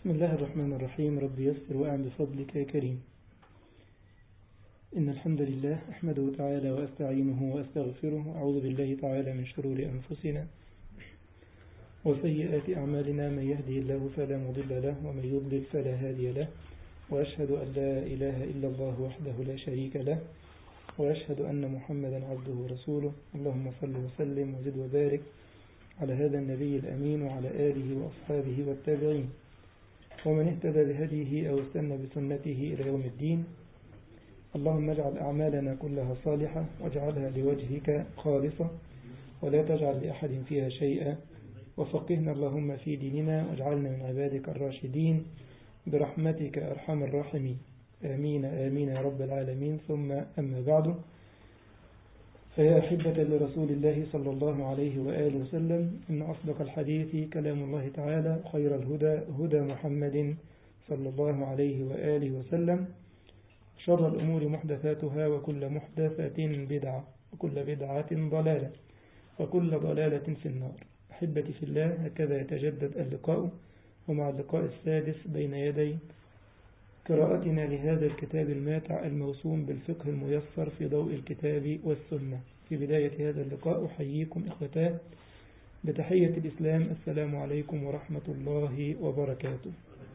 بسم الله الرحمن الرحيم رب يسر وأعن بفضلك يا كريم إن الحمد لله أحمده تعالى وأستعينه وأستغفره وأعوذ بالله تعالى من شرور أنفسنا وسيئات أعمالنا من يهدي الله فلا مضل له ومن يضلل فلا هادي له وأشهد أن لا إله إلا الله وحده لا شريك له وأشهد أن محمدا عبده ورسوله اللهم صل وسلم وزد وبارك على هذا النبي الأمين وعلى آله وأصحابه والتابعين ومن اهتدى بهديه أو استنى بسنته إلى يوم الدين اللهم اجعل أعمالنا كلها صالحة واجعلها لوجهك خالصة ولا تجعل لأحد فيها شيئا وفقهنا اللهم في ديننا واجعلنا من عبادك الراشدين برحمتك أرحم الراحمين آمين آمين يا رب العالمين ثم أما بعد فيا أحبة لرسول الله صلى الله عليه وآله وسلم إن أصدق الحديث كلام الله تعالى خير الهدى هدى محمد صلى الله عليه وآله وسلم شر الأمور محدثاتها وكل محدثة بدعة وكل بدعة ضلالة وكل ضلالة في النار أحبتي في الله هكذا يتجدد اللقاء ومع اللقاء السادس بين يدي قراءتنا لهذا الكتاب الماتع الموسوم بالفقه الميسر في ضوء الكتاب والسنة في بداية هذا اللقاء أحييكم إخوتاه بتحية الإسلام السلام عليكم ورحمة الله وبركاته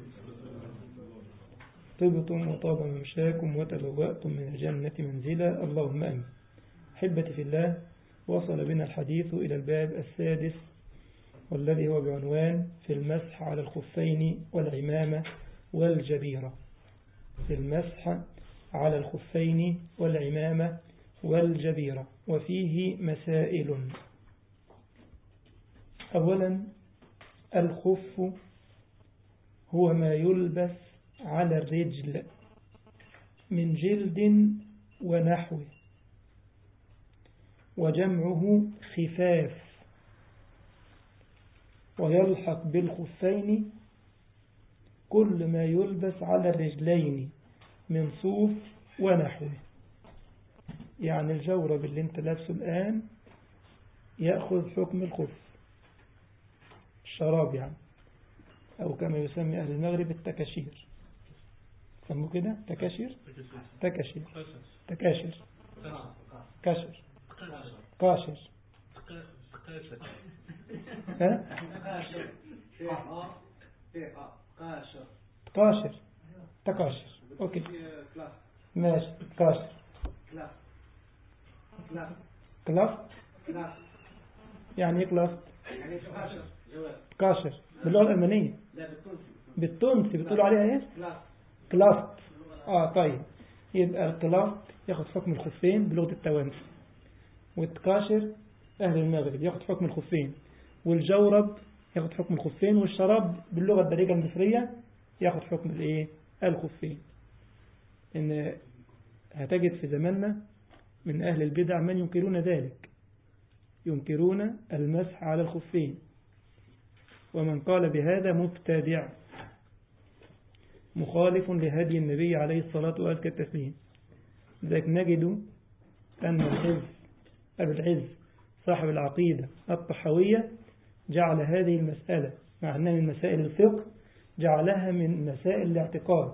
طبتم وطاب ممشاكم وتبوأتم من الجنة منزلا اللهم أمين حبتي في الله وصل بنا الحديث إلى الباب السادس والذي هو بعنوان في المسح على الخفين والعمامة والجبيرة في المسح على الخفين والعمامة والجبيرة وفيه مسائل أولا الخف هو ما يلبس على الرجل من جلد ونحوه وجمعه خفاف ويلحق بالخفين كل ما يلبس على الرجلين من صوف ونحوه يعني الجورب اللي انت لابسه الآن يأخذ حكم الخف الشراب يعني أو كما يسمي أهل المغرب التكاشير سموه كده تكاشير تكاشير تكاشير كاشر قاشر ها قاشر تكاشر اوكي ماشي قاشر كلاف يعني ايه كلاف قاشر باللغة الألمانية بالتونسي بتقولوا عليها ايه كلاف اه طيب يبقى الكلاف ياخد حكم الخفين بلغة التوانسي والتكاشر أهل المغرب ياخد حكم الخفين والجورب ياخد حكم الخفين والشراب باللغة الدارجة المصرية ياخد حكم الايه الخفين ان هتجد في زماننا من أهل البدع من ينكرون ذلك ينكرون المسح على الخفين ومن قال بهذا مبتدع مخالف لهدي النبي عليه الصلاة وأزكى التسليم ذلك نجد أن العز أبو العز صاحب العقيدة الطحوية جعل هذه المسألة مع أنها من مسائل الفقه جعلها من مسائل الاعتقاد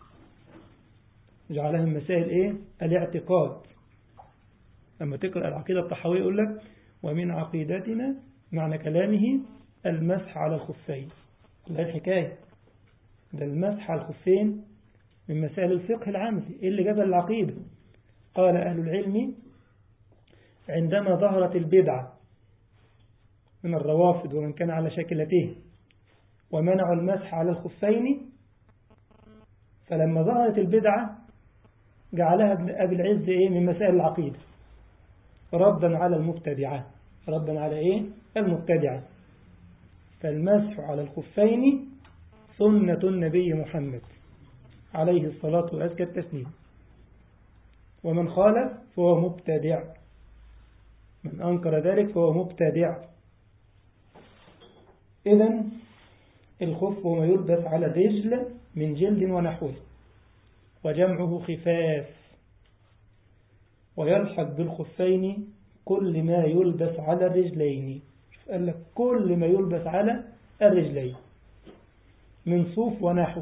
جعلها من مسائل إيه؟ الاعتقاد لما تقرأ العقيدة الطحوية يقول لك ومن عقيدتنا معنى كلامه المسح على الخفين لا الحكاية ده المسح على الخفين من مسائل الفقه العملي إيه اللي جاب العقيدة قال أهل العلم عندما ظهرت البدعة من الروافد ومن كان على شاكلته ومنعوا المسح على الخفين فلما ظهرت البدعة جعلها ابن أبي العز إيه من مسائل العقيدة ردا على المبتدعة ردا على إيه المبتدعة فالمسح على الخفين سنة النبي محمد عليه الصلاة وأزكى التسليم ومن خالف فهو مبتدع من أنكر ذلك فهو مبتدع إذا الخف هو ما يلبس على الرجل من جلد ونحوه وجمعه خفاف ويلحق بالخفين كل ما يلبس على الرجلين قال لك كل ما يلبس على الرجلين من صوف ونحوه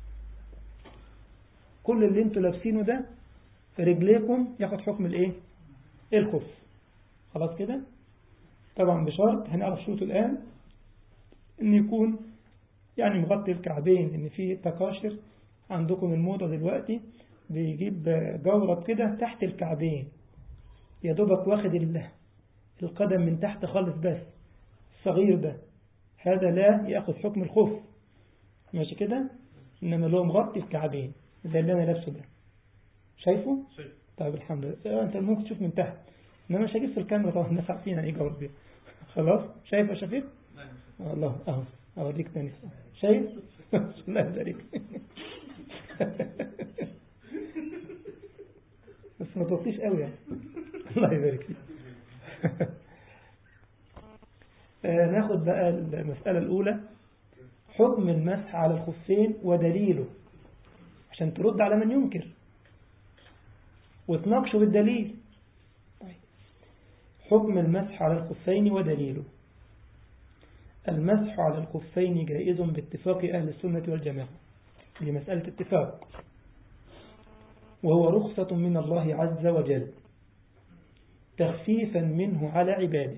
كل اللي انتوا لابسينه ده في رجليكم ياخد حكم الايه الخف خلاص كده طبعا بشرط هنعرف شروطه الآن ان يكون يعني مغطي الكعبين ان في تقاشر عندكم الموضة دلوقتي بيجيب جورب كده تحت الكعبين يا دوبك واخد القدم من تحت خالص بس الصغير ده هذا لا يأخذ حكم الخف ماشي كده إنما له مغطي الكعبين زي اللي أنا لابسه ده شايفه؟ شايف طيب الحمد لله أنت ممكن تشوف من تحت إنما مش هجيب في الكاميرا طبعا الناس عارفين يعني إيه جورب دي خلاص شايف يا شفيق؟ لا الله أهو أوريك تاني شايف؟ الله يبارك بس ما توطيش قوي يعني الله يبارك فيك آه، ناخد بقى المسألة الأولى حكم المسح على الخفين ودليله عشان ترد على من ينكر وتناقشه بالدليل طيب. حكم المسح على الخفين ودليله المسح على الخفين جائز باتفاق أهل السنة والجماعة دي مسألة اتفاق وهو رخصة من الله عز وجل تخفيفا منه على عباده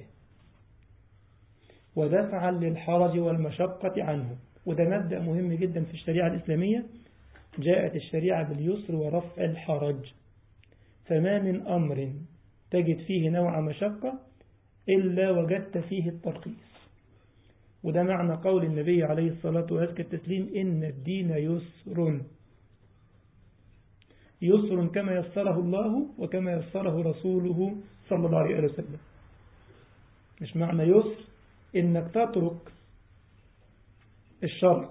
ودفعا للحرج والمشقة عنه وده مبدأ مهم جدا في الشريعة الإسلامية جاءت الشريعة باليسر ورفع الحرج فما من أمر تجد فيه نوع مشقة إلا وجدت فيه الترخيص وده معنى قول النبي عليه الصلاة وأزكى التسليم إن الدين يسر يسر كما يسره الله وكما يسره رسوله صلى الله عليه وسلم مش معنى يسر إنك تترك الشرع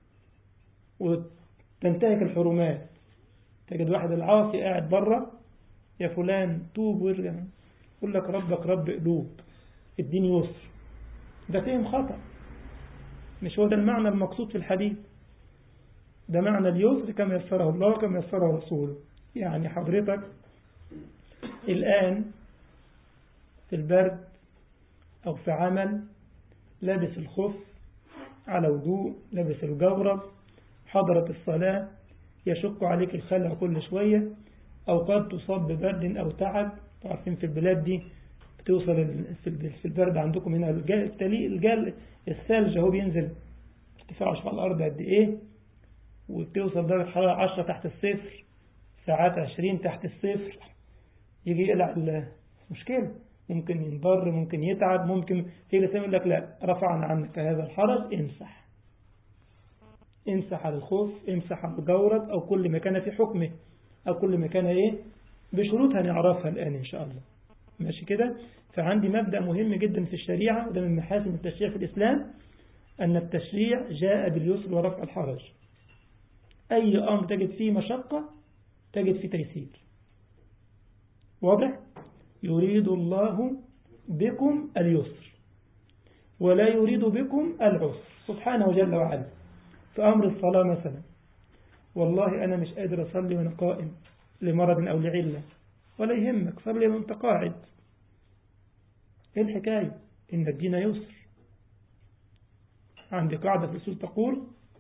وتنتهك الحرمات تجد واحد العاصي قاعد بره يا فلان توب وارجع يقول لك ربك رب قلوب الدين يسر ده فهم خطأ مش هو ده المعنى المقصود في الحديث ده معنى اليسر كما يسره الله وكما يسره رسوله يعني حضرتك الآن في البرد أو في عمل لابس الخف على وضوء لابس الجورب حضرت الصلاة يشق عليك الخلع كل شوية أو قد تصاب ببرد أو تعب عارفين في البلاد دي بتوصل في البرد عندكم هنا التلي الجل الثلج اهو بينزل ارتفاعه على الأرض قد إيه وبتوصل درجة حرارة 10 تحت الصفر ساعات 20 تحت الصفر يجي يقلع مشكلة ممكن ينضر ممكن يتعب ممكن في لسان يقول لك لا رفعنا عنك هذا الحرج امسح امسح على الخوف امسح على الجورب أو كل ما كان في حكمه أو كل ما كان إيه بشروطها نعرفها الآن إن شاء الله ماشي كده فعندي مبدأ مهم جدا في الشريعة وده من محاسن التشريع في الإسلام أن التشريع جاء باليسر ورفع الحرج أي أمر تجد فيه مشقة تجد فيه تيسير واضح يريد الله بكم اليسر ولا يريد بكم العسر سبحانه جل وعلا في أمر الصلاة مثلا والله أنا مش قادر أصلي وأنا قائم لمرض أو لعلة ولا يهمك صلي وانت قاعد ايه الحكاية إن الدين يسر عندي قاعدة في الأصول تقول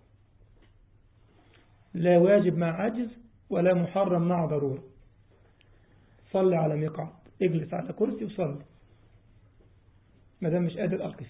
لا واجب مع عجز ولا محرم مع ضرورة صلي على مقعد اجلس على كرسي وصلي ما دام مش قادر أقف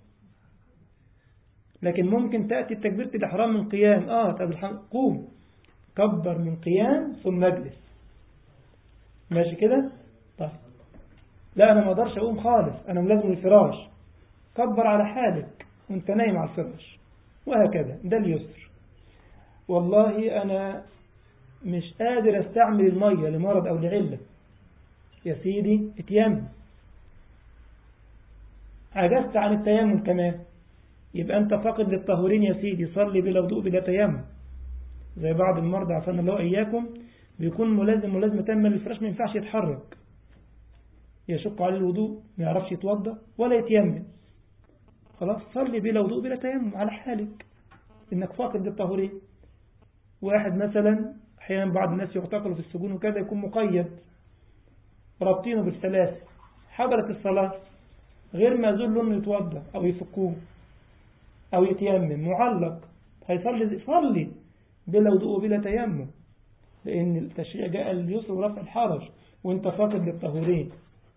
لكن ممكن تأتي تكبيرة الإحرام من قيام آه طب قوم كبر من قيام ثم اجلس ماشي كده طيب لا أنا ما أقدرش أقوم خالص أنا ملازم الفراش كبر على حالك وانت نايم على الفراش وهكذا ده اليسر والله أنا مش قادر استعمل المية لمرض أو لعلة يا سيدي اتيمم عجزت عن التيمم كمان يبقى أنت فاقد للطهورين يا سيدي صلي بلا وضوء بلا تيمم زي بعض المرضى عفانا الله إياكم بيكون ملازم ملازمة تامة للفراش ما ينفعش يتحرك يشق عليه الوضوء ما يعرفش يتوضا ولا يتيمم خلاص صلي بلا وضوء بلا تيمم على حالك إنك فاقد للطهورين واحد مثلا أحيانا بعض الناس يعتقلوا في السجون وكذا يكون مقيد رابطينه بالسلاسل حضرت الصلاة غير مأذون له انه يتوضا أو يفكوه أو يتيمم معلق هيصلي صلي بلا وضوء وبلا تيمم لأن التشريع جاء لليسر ورفع الحرج وانت فاقد للطهورين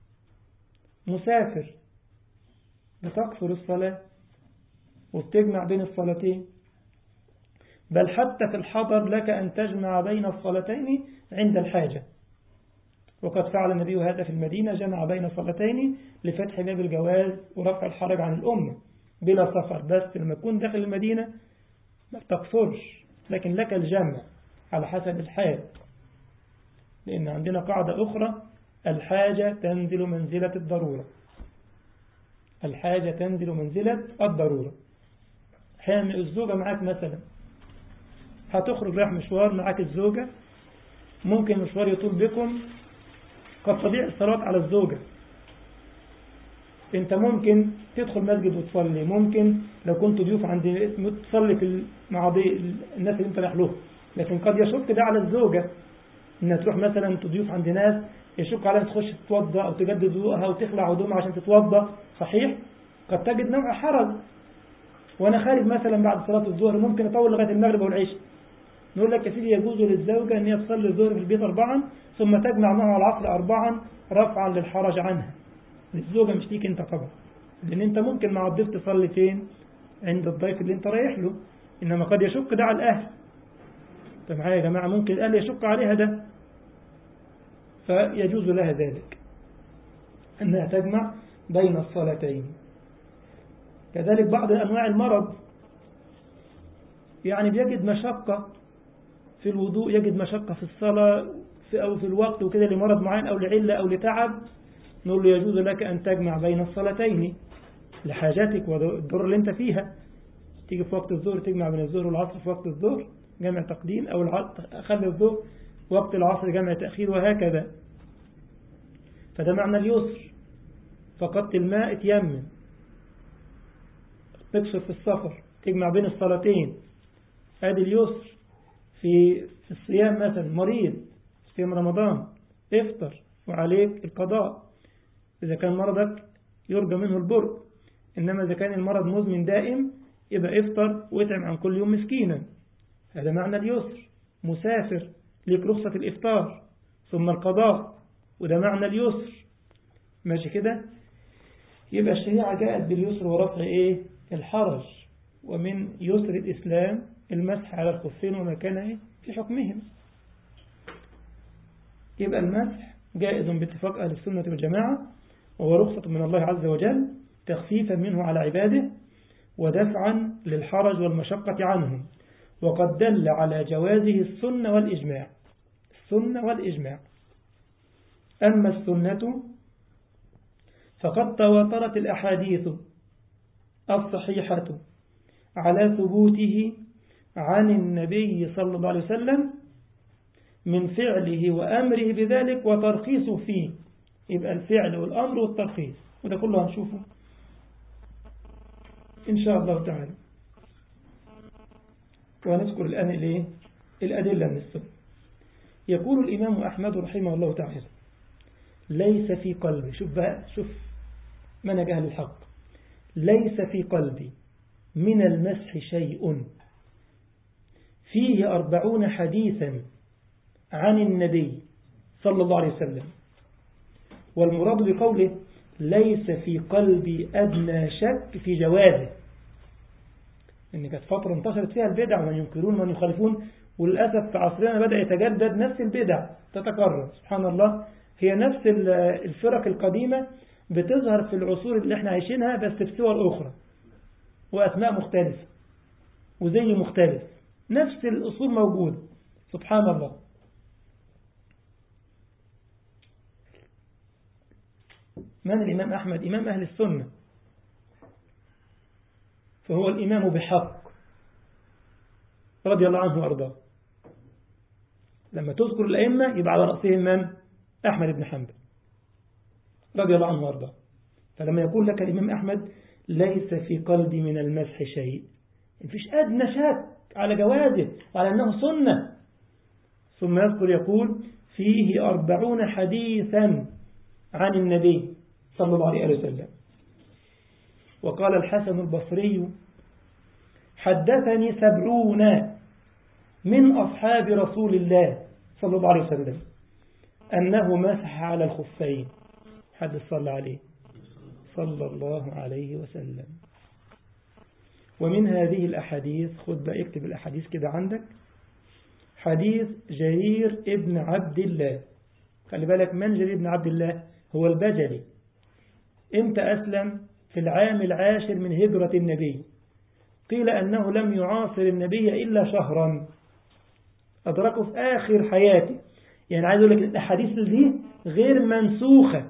مسافر بتقصر الصلاة وبتجمع بين الصلاتين بل حتى في الحضر لك أن تجمع بين الصلاتين عند الحاجة وقد فعل النبي هذا في المدينة جمع بين صلاتين لفتح باب الجواز ورفع الحرج عن الأمة بلا سفر بس لما تكون داخل المدينة ما تقصرش لكن لك الجمع على حسب الحال لأن عندنا قاعدة أخرى الحاجة تنزل منزلة الضرورة الحاجة تنزل منزلة الضرورة حامل الزوجة معاك مثلا هتخرج رايح مشوار معاك الزوجة ممكن مشوار يطول بكم قد تضيع الصلاة على الزوجة انت ممكن تدخل مسجد وتصلي ممكن لو كنت ضيوف عند تصلي في مع الناس اللي انت رايح لهم لكن قد يشك ده على الزوجة انها تروح مثلا تضيف عند ناس يشك عليها تخش تتوضا او تجدد وضوءها وتخلع هدومها عشان تتوضا صحيح قد تجد نوع حرج وانا خارج مثلا بعد صلاه الظهر ممكن اطول لغايه المغرب والعشاء نقول لك يا سيدي يجوز للزوجه ان هي تصلي الظهر في البيت اربعا ثم تجمع معه العصر اربعا رفعا للحرج عنها للزوجه مش ليك انت طبعا لان انت ممكن مع الضيف تصلي فين عند الضيف اللي انت رايح له انما قد يشك ده على الاهل طب معايا يا جماعه ممكن الاهل يشك عليها ده فيجوز لها ذلك أنها تجمع بين الصلاتين كذلك بعض أنواع المرض يعني بيجد مشقة في الوضوء يجد مشقة في الصلاة في أو في الوقت وكده لمرض معين أو لعلة أو لتعب نقول له يجوز لك أن تجمع بين الصلاتين لحاجاتك والضر اللي انت فيها تيجي في وقت الظهر تجمع بين الظهر والعصر في وقت الظهر جمع تقديم أو خلي الظهر وقت العصر جمع تأخير وهكذا فده معنى اليسر فقدت الماء تيمم تكسر في السفر تجمع بين الصلاتين ادي اليسر في في الصيام مثلا مريض صيام رمضان افطر وعليك القضاء إذا كان مرضك يرجى منه البر إنما إذا كان المرض مزمن دائم يبقى افطر واطعم عن كل يوم مسكينا هذا معنى اليسر مسافر ليك رخصة الإفطار ثم القضاء وده معنى اليسر ماشي كده يبقى الشريعة جاءت باليسر ورفع إيه الحرج ومن يسر الإسلام المسح على الخفين وما كان إيه في حكمهم يبقى المسح جائز باتفاق أهل السنة والجماعة وهو رخصة من الله عز وجل تخفيفا منه على عباده ودفعا للحرج والمشقة عنهم وقد دل على جوازه السنة والإجماع السنة والإجماع أما السنة فقد تواترت الأحاديث الصحيحة على ثبوته عن النبي صلى الله عليه وسلم من فعله وأمره بذلك وترخيصه فيه يبقى الفعل والأمر والترخيص وده كله هنشوفه إن شاء الله تعالى ونذكر الآن الإيه؟ الأدلة من السنة يقول الإمام أحمد رحمه الله تعالى ليس في قلبي شوف بقى شوف من جهل الحق ليس في قلبي من المسح شيء فيه أربعون حديثا عن النبي صلى الله عليه وسلم والمراد بقوله ليس في قلبي أدنى شك في جوازه إن كانت فترة انتشرت فيها البدع ومن ينكرون ومن يخالفون وللأسف في عصرنا بدأ يتجدد نفس البدع تتكرر سبحان الله هي نفس الفرق القديمة بتظهر في العصور اللي احنا عايشينها بس في صور أخرى وأسماء مختلفة وزي مختلف نفس الأصول موجودة سبحان الله من الإمام أحمد إمام أهل السنة فهو الإمام بحق رضي الله عنه وأرضاه لما تذكر الأئمة يبقى على رأسهم من أحمد بن حنبل رضي الله عنه وأرضاه فلما يقول لك الإمام أحمد ليس في قلبي من المسح شيء مفيش أدنى شك على جوازه وعلى أنه سنة ثم يذكر يقول فيه أربعون حديثا عن النبي صلى الله عليه وسلم وقال الحسن البصري حدثني سبعون من أصحاب رسول الله صلى الله عليه وسلم أنه مسح على الخفين حد صلى عليه صلى الله عليه وسلم ومن هذه الأحاديث خد بقى اكتب الأحاديث كده عندك حديث جرير ابن عبد الله خلي بالك من جرير ابن عبد الله هو البجلي امتى أسلم في العام العاشر من هجرة النبي قيل أنه لم يعاصر النبي إلا شهرا أدركه في آخر حياته يعني عايز أقول لك الأحاديث دي غير منسوخة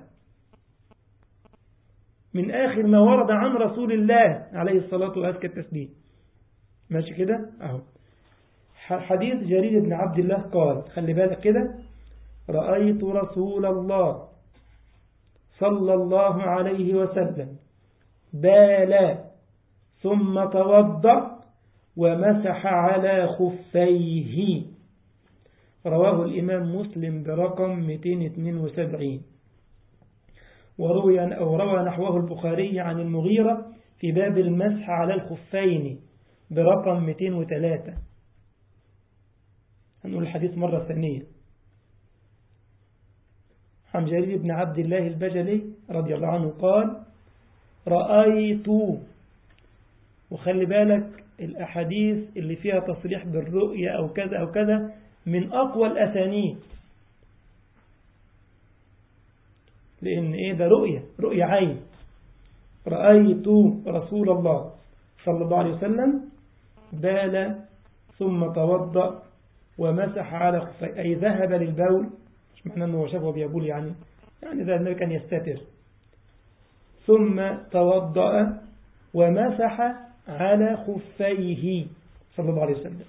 من آخر ما ورد عن رسول الله عليه الصلاة وأزكى التسليم ماشي كده أهو حديث جرير بن عبد الله قال خلي بالك كده رأيت رسول الله صلى الله عليه وسلم بالا ثم توضأ ومسح على خفيه رواه الإمام مسلم برقم 272 وروي أو روى نحوه البخاري عن المغيرة في باب المسح على الخفين برقم 203 هنقول الحديث مرة ثانية عن جرير بن عبد الله البجلي رضي الله عنه قال رأيت وخلي بالك الأحاديث اللي فيها تصريح بالرؤية أو كذا أو كذا من أقوى الأسانيد لأن إيه ده رؤية رؤية عين رأيت رسول الله صلى الله عليه وسلم بال ثم توضأ ومسح على خفيه أي ذهب للبول مش معنى أنه شافه بيبول يعني يعني ذا النبي كان يستتر ثم توضأ ومسح على خفيه صلى الله عليه وسلم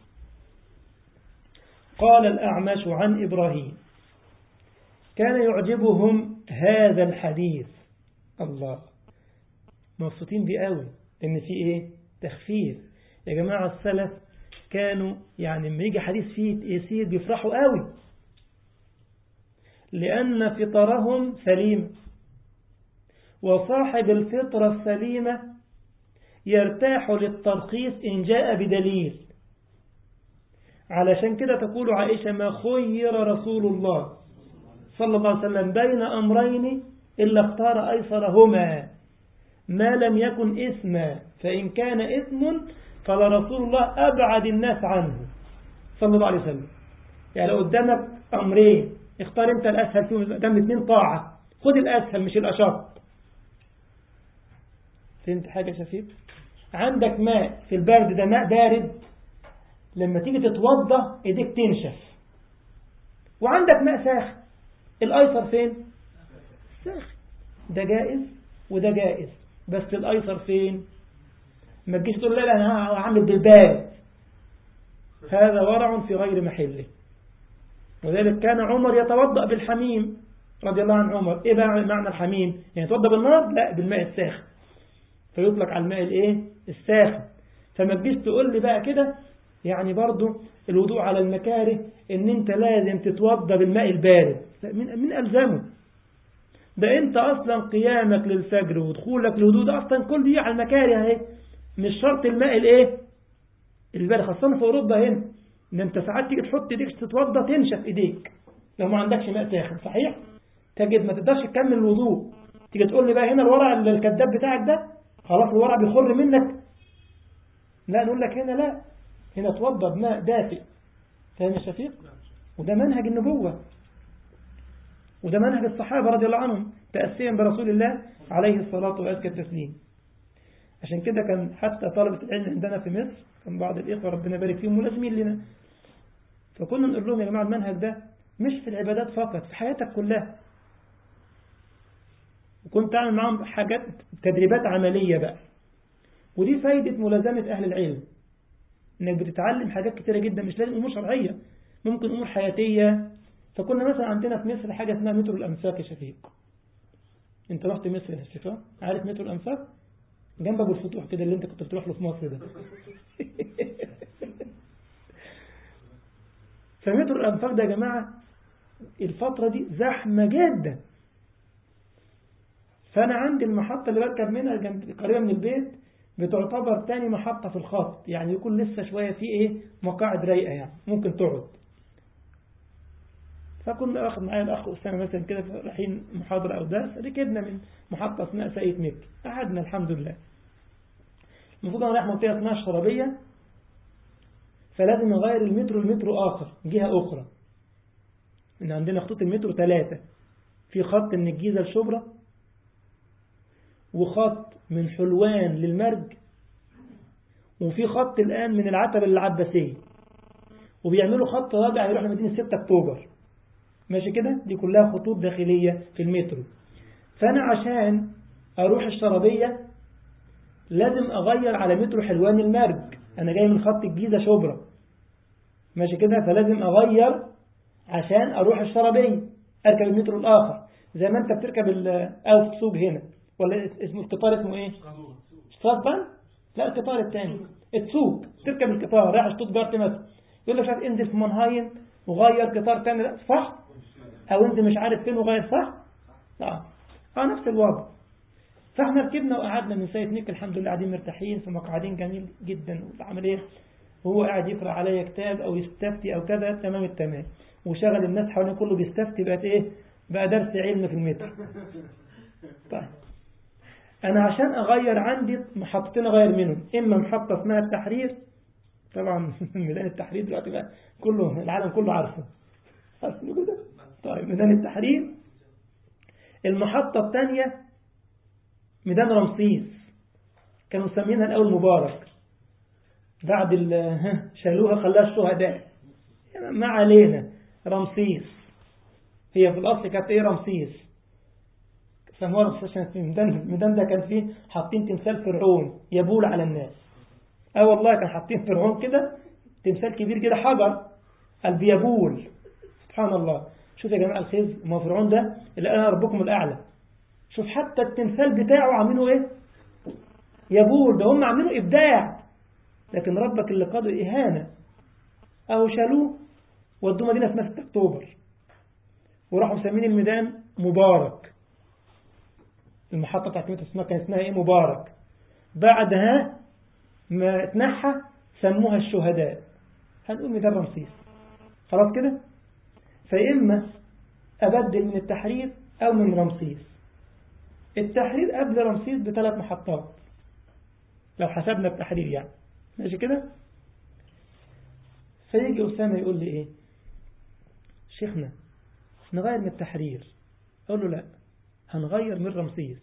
قال الأعمش عن إبراهيم كان يعجبهم هذا الحديث الله مبسوطين بيه قوي لأن في إيه تخفيف يا جماعة السلف كانوا يعني لما يجي حديث فيه يسير بيفرحوا قوي لأن فطرهم سليم وصاحب الفطرة السليمة يرتاح للترخيص إن جاء بدليل علشان كده تقول عائشة ما خير رسول الله صلى الله عليه وسلم بين أمرين إلا اختار أيسرهما ما لم يكن إثما فإن كان إثم فلرسول الله أبعد الناس عنه صلى الله عليه وسلم يعني لو قدامك أمرين اختار انت الأسهل فيهم قدام الاثنين طاعة خد الأسهل مش الأشق فهمت حاجة شفيف عندك ماء في البرد ده ماء بارد لما تيجي تتوضى ايديك تنشف وعندك ماء ساخن الايسر فين ساخن ده جائز وده جائز بس الايسر فين ما تجيش تقول لا انا هعمل بالبارد هذا ورع في غير محله وذلك كان عمر يتوضأ بالحميم رضي الله عن عمر ايه بقى معنى الحميم يعني يتوضأ بالنار لا بالماء الساخن فيطلق على الماء الايه الساخن فما تجيش تقول لي بقى كده يعني برضو الوضوء على المكاره ان انت لازم تتوضى بالماء البارد من, من ألزمه ده انت اصلا قيامك للفجر ودخولك للوضوء ده اصلا كل دي على المكاره اهي مش شرط الماء الايه البارد خاصة في اوروبا هنا ان انت ساعات تيجي تحط ايديك تتوضى تنشف ايديك لو ما عندكش ماء ساخن صحيح تجد ما تقدرش تكمل الوضوء تيجي تقول لي بقى هنا الورع الكذاب بتاعك ده خلاص الورع بيخر منك لا نقول لك هنا لا هنا توضى بماء دافئ فاهم يا شفيق وده منهج النبوة وده منهج الصحابة رضي الله عنهم تأسيا برسول الله عليه الصلاة وأزكى التسليم عشان كده كان حتى طلبة العلم عندنا في مصر كان بعض الإخوة ربنا يبارك فيهم ملازمين لنا فكنا نقول لهم يا جماعة المنهج ده مش في العبادات فقط في حياتك كلها وكنت أعمل معاهم حاجات تدريبات عملية بقى ودي فايدة ملازمة أهل العلم انك بتتعلم حاجات كتيرة جدا مش لازم امور شرعية ممكن امور حياتية فكنا مثلا عندنا في مصر حاجة اسمها مترو الانفاق يا شفيق انت رحت مصر يا شفيق عارف مترو الانفاق جنب ابو الفتوح كده اللي انت كنت بتروح له في مصر ده فمترو الانفاق ده يا جماعة الفترة دي زحمة جدا فانا عندي المحطة اللي بركب منها جنب قريبة من البيت بتعتبر تاني محطة في الخط يعني يكون لسه شوية في ايه مقاعد رايقة يعني ممكن تقعد فكنا واخد معايا الأخ أسامة مثلا كده رايحين محاضرة أو درس ركبنا من محطة اسمها سيد مكي قعدنا الحمد لله المفروض أنا رايح منطقة اسمها الشرابية فلازم نغير المترو لمترو آخر جهة أخرى إن عندنا خطوط المترو ثلاثة في خط من الجيزة لشبرا وخط من حلوان للمرج وفي خط الآن من العتبة للعباسية وبيعملوا خط رابع يروح لمدينة 6 أكتوبر ماشي كده دي كلها خطوط داخلية في المترو فأنا عشان أروح الشرابية لازم أغير على مترو حلوان المرج أنا جاي من خط الجيزة شبرا ماشي كده فلازم أغير عشان أروح الشرابية أركب المترو الآخر زي ما أنت بتركب أو في سوق هنا ولا اسمه القطار اسمه إيه صدبا لا القطار الثاني السوق تركب القطار رايح شتوتجارت مثلا يقول لك مش عارف انزل في منهاين وغير قطار ثاني لا صح او انزل مش عارف فين وغير صح اه اه نفس الوضع فاحنا ركبنا وقعدنا من سيد نيك الحمد لله قاعدين مرتاحين في مقعدين جميل جدا والعمليه وهو قاعد يقرا عليا كتاب او يستفتي او كذا تمام التمام وشغل الناس حوالين كله بيستفتي بقت ايه بقى درس علم في المتر طيب انا عشان اغير عندي محطتين اغير منهم اما محطه اسمها التحرير طبعا ميدان التحرير دلوقتي بقى كله العالم كله عارفه عارفين كده طيب ميدان التحرير المحطة الثانية ميدان رمسيس كانوا مسمينها الأول مبارك بعد شالوها خلاها الشهداء ما علينا رمسيس هي في الأصل كانت إيه رمسيس سموها رمسيس عشان الميدان الميدان ده كان فيه حاطين تمثال فرعون يبول على الناس اه والله كان حاطين فرعون كده تمثال كبير كده حجر قال بيبول سبحان الله شوف يا جماعة الخير ما فرعون ده اللي أنا ربكم الأعلى شوف حتى التمثال بتاعه عاملينه إيه يبول ده هم عاملينه إبداع لكن ربك اللي قاده إهانة أهو شالوه ودوه مدينة اسمها 6 أكتوبر وراحوا مسمين الميدان مبارك المحطة بتاعت متر اسمها كان اسمها إيه مبارك بعدها ما اتنحى سموها الشهداء هنقول ميدان رمسيس خلاص كده فإما أبدل من التحرير أو من رمسيس التحرير قبل رمسيس بثلاث محطات لو حسبنا التحرير يعني ماشي كده فيجي أسامة يقول لي إيه شيخنا نغير من التحرير أقول له لا هنغير من رمسيس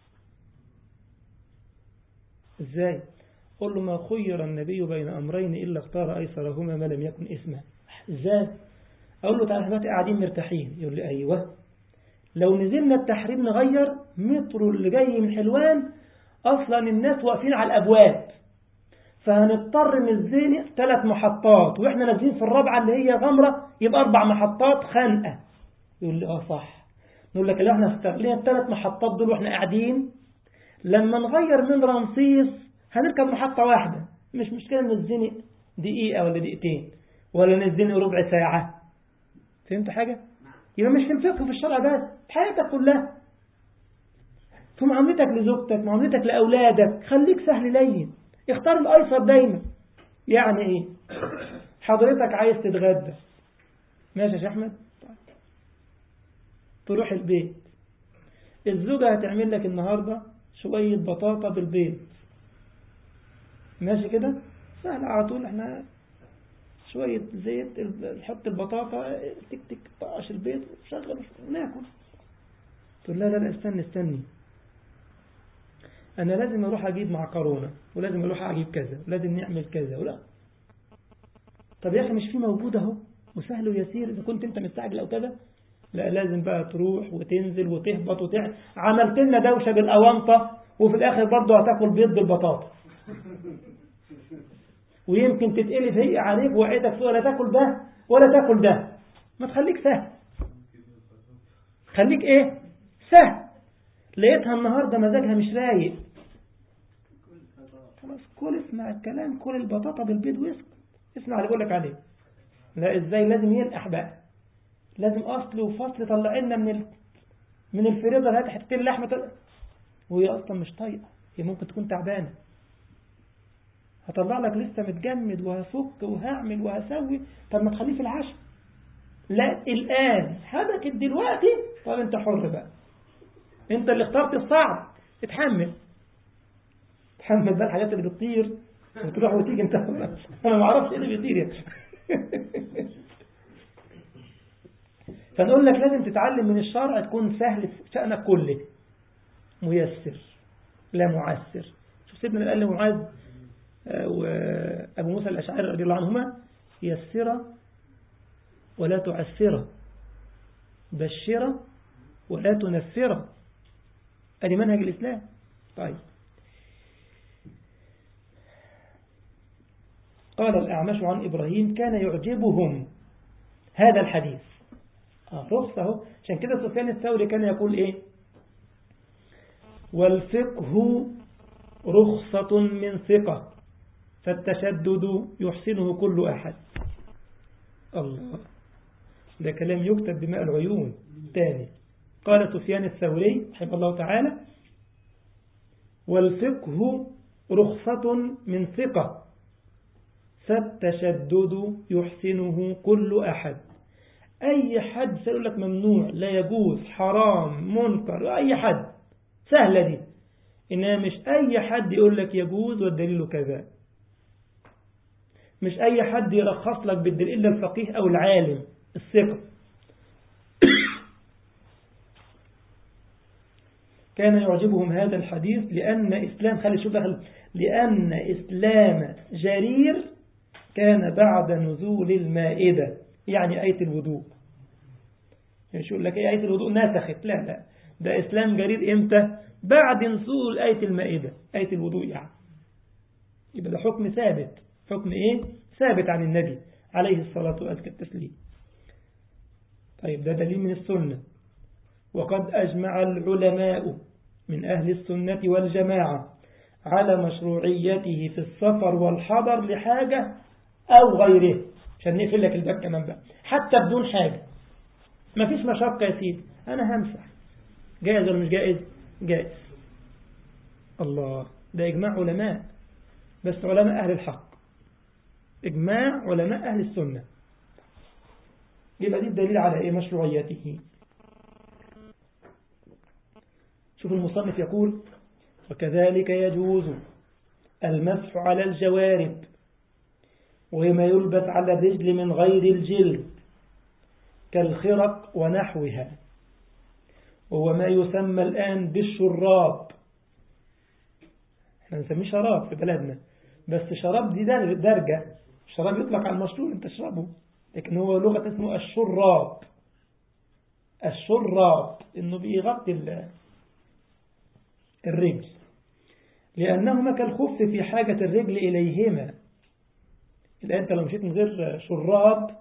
إزاي قل له ما خير النبي بين أمرين إلا اختار أيسرهما ما لم يكن اسمه إزاي أقول له تعالى دلوقتي قاعدين مرتاحين يقول لي أيوة لو نزلنا التحرير نغير مترو اللي جاي من حلوان أصلا الناس واقفين على الأبواب فهنضطر ننزل ثلاث محطات وإحنا نازلين في الرابعة اللي هي غمرة يبقى أربع محطات خانقة يقول لي آه صح نقول لك لو احنا استغلينا الثلاث محطات دول واحنا قاعدين لما نغير من رمسيس هنركب محطة واحدة مش مشكلة نزنق دقيقة ولا دقيقتين ولا نزنق ربع ساعة فهمت حاجة؟ يبقى مش في الفقه في الشرع بس حياتك كلها في معاملتك لزوجتك معاملتك لأولادك خليك سهل لين اختار الأيسر دايما يعني ايه حضرتك عايز تتغدى ماشي يا شيخ احمد تروح البيت الزوجة هتعمل لك النهاردة شوية بطاطا بالبيض ماشي كده سهل على طول احنا شوية زيت نحط البطاطا تك تك طقش البيض وشغل وناكل تقول لا لا لا استنى استني أنا لازم أروح أجيب معكرونة ولازم أروح أجيب كذا ولازم نعمل كذا ولا طب يا أخي مش في موجود أهو وسهل ويسير إذا كنت أنت مستعجل أو كذا لا لازم بقى تروح وتنزل وتهبط وتعمل عملت لنا دوشة بالأونطة وفي الآخر برضه هتاكل بيض بالبطاطا ويمكن تتقلب هي عليك وعيدك ولا تاكل ده ولا تاكل ده ما تخليك سهل خليك ايه سهل لقيتها النهاردة مزاجها مش رايق خلاص كل اسمع الكلام كل البطاطا بالبيض واسكت اسمع اللي بقول لك عليه لا ازاي لازم ينقح بقى لازم اصل وفصل طلع لنا من ال... من الفريزر هات حتتين لحمه وهي اصلا مش طايقه هي ممكن تكون تعبانه هطلع لك لسه متجمد وهفك وهعمل وهسوي طب ما تخليه في العشاء لا الآن حدثت دلوقتي طب انت حر بقى انت اللي اخترت الصعب اتحمل اتحمل بقى الحاجات اللي بتطير وتروح وتيجي انت انا ما اعرفش ايه اللي بيطير يعني. فنقول لك لازم تتعلم من الشرع تكون سهل في شأنك كله ميسر لا معسر شوف سيدنا اللي قال لمعاذ وأبو موسى الأشعري رضي الله عنهما يسر ولا تعسر بشر ولا تنفر ادي منهج الإسلام طيب قال الأعمش عن إبراهيم كان يعجبهم هذا الحديث آه رخصة اهو عشان كده سفيان الثوري كان يقول إيه والفقه رخصة من ثقة فالتشدد يحسنه كل أحد الله ده كلام يكتب بماء العيون تاني قال سفيان الثوري رحمه الله تعالى والفقه رخصة من ثقة فالتشدد يحسنه كل أحد أي حد سيقول لك ممنوع لا يجوز حرام منكر أي حد سهلة دي إنها مش أي حد يقول لك يجوز والدليل كذا مش أي حد يرخص لك بالدليل إلا الفقيه أو العالم الثقة كان يعجبهم هذا الحديث لأن إسلام خلي شوف دخل لأن إسلام جرير كان بعد نزول المائدة يعني آية الوضوء مش يقول لك إيه آية الوضوء نسخت لا لا ده إسلام جرير إمتى بعد نزول آية المائدة آية الوضوء يعني يبقى ده حكم ثابت حكم إيه ثابت عن النبي عليه الصلاة والتسليم طيب ده دليل من السنة وقد أجمع العلماء من أهل السنة والجماعة على مشروعيته في السفر والحضر لحاجة أو غيره عشان نقفل لك الباب كمان بقى حتى بدون حاجة ما فيش مشقة يا سيدي أنا همسح جائز ولا مش جائز جائز الله ده إجماع علماء بس علماء أهل الحق إجماع علماء أهل السنة يبقى دي الدليل على إيه مشروعيته شوف المصنف يقول وكذلك يجوز المسح على الجوارب وهي ما يلبس على الرجل من غير الجلد كالخرق ونحوها وهو ما يسمى الآن بالشراب احنا نسميه شراب في بلدنا بس شراب دي درجة الشراب يطلق على المشروب انت تشربه لكن هو لغة اسمه الشراب الشراب انه بيغطي الرجل لأنهما كالخف في حاجة الرجل إليهما الآن أنت لو مشيت من غير شراب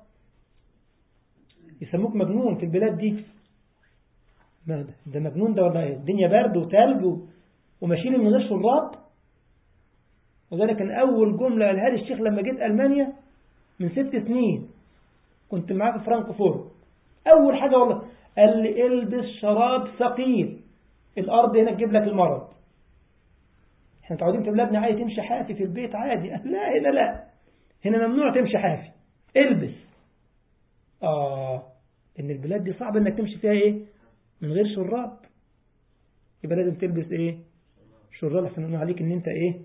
يسموك مجنون في البلاد دي ما ده, ده مجنون ده ولا ايه الدنيا برد وتلج وماشيين من غير شراب وذلك كان أول جملة قالها لي الشيخ لما جيت ألمانيا من ست سنين كنت معاه في فرانكفورت أول حاجة والله قال لي البس شراب ثقيل الأرض هنا تجيب لك المرض احنا متعودين في بلادنا عادي تمشي حافي في البيت عادي لا هنا لا هنا ممنوع تمشي حافي البس آه إن البلاد دي صعب إنك تمشي فيها إيه من غير شراب يبقى لازم تلبس إيه شراب عشان نقول عليك إن أنت إيه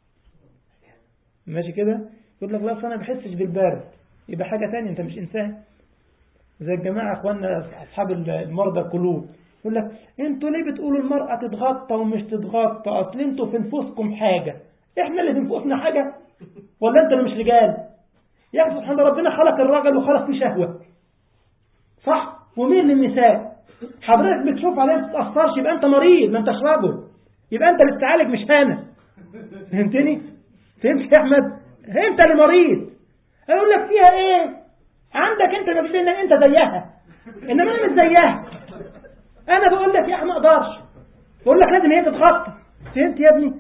ماشي كده يقول لك لا أنا بحسش بالبرد يبقى حاجة تانية أنت مش إنسان زي الجماعة أخواننا أصحاب المرضى القلوب يقول لك انتوا ليه بتقولوا المرأة تتغطى ومش تتغطى اصل انتوا في نفوسكم حاجة احنا اللي في نفوسنا حاجة ولا انت اللي مش رجال يا اخي سبحان ربنا خلق الراجل وخلق فيه شهوة صح ومين للنساء حضرتك بتشوف عليها ما تتأثرش يبقى انت مريض ما انت راجل يبقى انت اللي بتعالج مش انا فهمتني فهمت يا احمد انت اللي مريض اقول لك فيها ايه عندك انت ما فيش انك انت زيها انما انا مش زيها انا بقول لك يا اخي ما اقدرش بقول لك لازم هي تتخطى فهمت يا ابني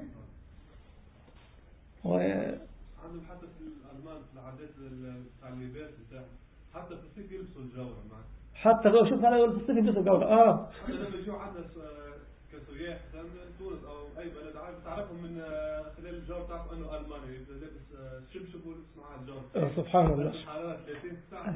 هو عندهم حتى في الالمان في العادات بتاع اللباس بتاع حتى في الصيف يلبسوا الجوره معاك حتى لو شوف انا يقول في الصيف يلبسوا الجوله اه حتى لما يجوا عندنا كسياح مثلا تونس او اي بلد عربي تعرفهم من آه، خلال الجو تعرف انه الماني لابس آه، شبشب ولبس معاه الجو آه، سبحان الله الحراره 30 ساعه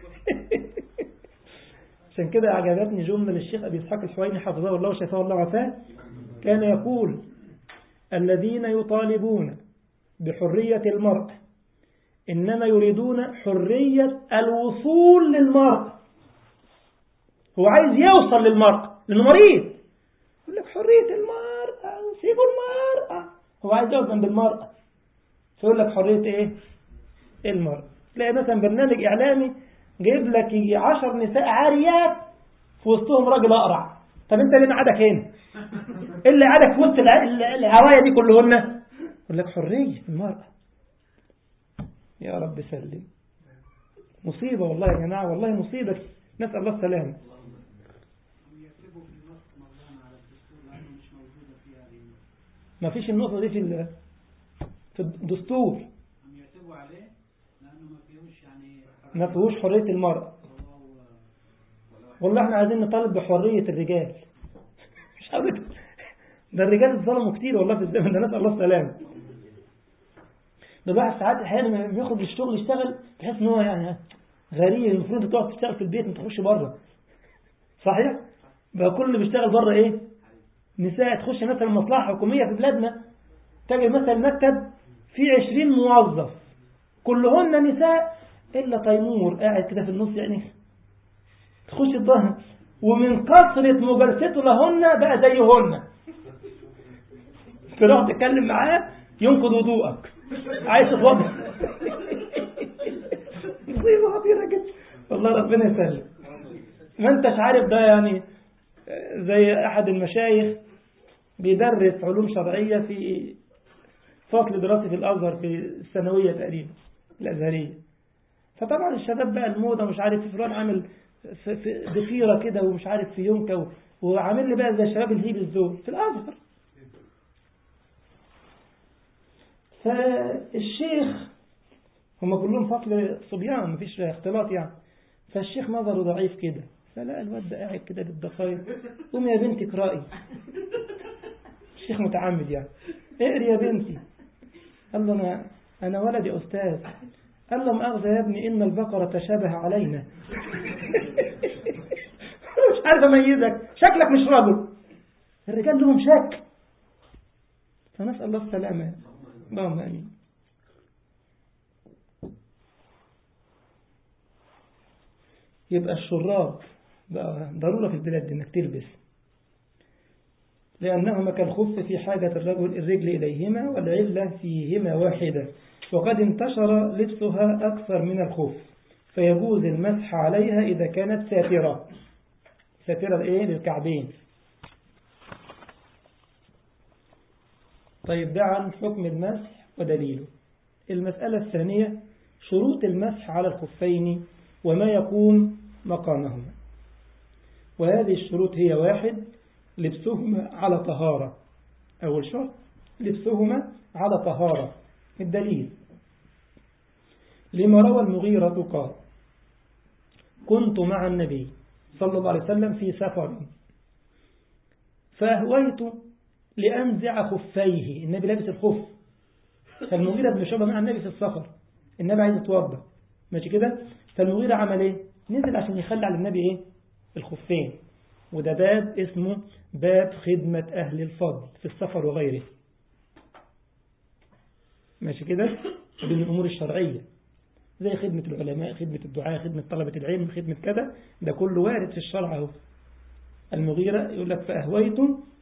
عشان كده أعجبتني جملة للشيخ أبي إسحاق الحويني حفظه الله وشفاه الله وعافاه كان يقول الذين يطالبون بحرية المرء إنما يريدون حرية الوصول للمرء هو عايز يوصل للمرء لأنه مريض يقول لك حرية المرأة سيبوا المرأة هو عايز يقف جنب المرأة فيقول لك حرية إيه المرأة تلاقي مثلا برنامج إعلامي جايب لك يجي 10 نساء عاريات في وسطهم راجل أقرع طب أنت ليه قعدك هنا؟ إيه اللي قعدك في وسط الع- الع- العوايا دي كلهن؟ يقول لك حرية المرأة يا رب سلم مصيبة والله يا جماعة والله مصيبة نسأل الله السلامة هم يكتبوا في النص موضوعنا على الدستور لأنه مش موجودة فيها هذه النص. ما فيش النقطة دي في ال- في الدستور هم يكتبوا عليه لأنه ما فيهوش يعني ما فيهوش حرية المرأة هو- والله احنا عايزين نطالب بحرية الرجال مش حرية ده الرجال اتظلموا كتير والله في الزمن ده نسأل الله السلامة ده الواحد ساعات احيانا لما بيخرج الشغل يشتغل تحس ان هو يعني غريب المفروض انت تقعد تشتغل في البيت ما تخش بره صحيح؟ بقى كل اللي بيشتغل بره ايه؟ نساء تخش مثلا مصلحة حكومية في بلادنا تجد مثلا مكتب فيه 20 موظف كلهن نساء الا تيمور قاعد كده في النص يعني تخش الظهر ومن كثرة مجالسته لهن بقى زيهن تروح تتكلم معاه ينقض وضوءك عايز تتوضا مصيبة خطيرة جدا والله ربنا يسلم ما انتش عارف ده يعني آه، زي احد المشايخ بيدرس علوم شرعية في فصل دراسي في الازهر في الثانوية تقريبا الازهرية فطبعا الشباب بقى الموضة مش عارف فلان عامل في في ضفيرة كده ومش عارف في يونكا و- وعامل لي بقى زي الشباب الهيبز دول في الازهر فالشيخ هم كلهم فصل صبيان مفيش اختلاط يعني فالشيخ نظره ضعيف كده فلقى الواد ده قاعد كده بالضفاير قوم يا بنتي اقرأي الشيخ متعمد يعني اقري يا بنتي قال له انا انا ولدي استاذ قال له مؤاخذة يا ابني ان البقرة تشابه علينا مش عارف اميزك شكلك مش رجل الرجال لهم شك فنسأل الله السلامة اللهم امين يبقى الشراب بقى ضرورة في البلاد دي انك تلبس لأنهما كالخف في حاجة الرجل الرجل إليهما والعلة فيهما واحدة وقد انتشر لبسها أكثر من الخف فيجوز المسح عليها إذا كانت ساترة ساترة إيه للكعبين طيب ده عن حكم المسح ودليله المسألة الثانية شروط المسح على الخفين وما يقوم مقامهما وهذه الشروط هي واحد لبسهما على طهارة أول شرط لبسهما على طهارة الدليل لما روى المغيرة قال كنت مع النبي صلى الله عليه وسلم في سفر فأهويت لأنزع خفيه النبي لابس الخف فالمغيرة بن شعبة مع النبي في السفر النبي عايز يتوضا ماشي كده فالمغيرة عمل ايه نزل عشان يخلي على النبي ايه الخفين وده باب اسمه باب خدمة أهل الفضل في السفر وغيره ماشي كده من الأمور الشرعية زي خدمة العلماء خدمة الدعاء خدمة طلبة العلم خدمة كذا ده كله وارد في الشرع اهو المغيرة يقول لك فأهويت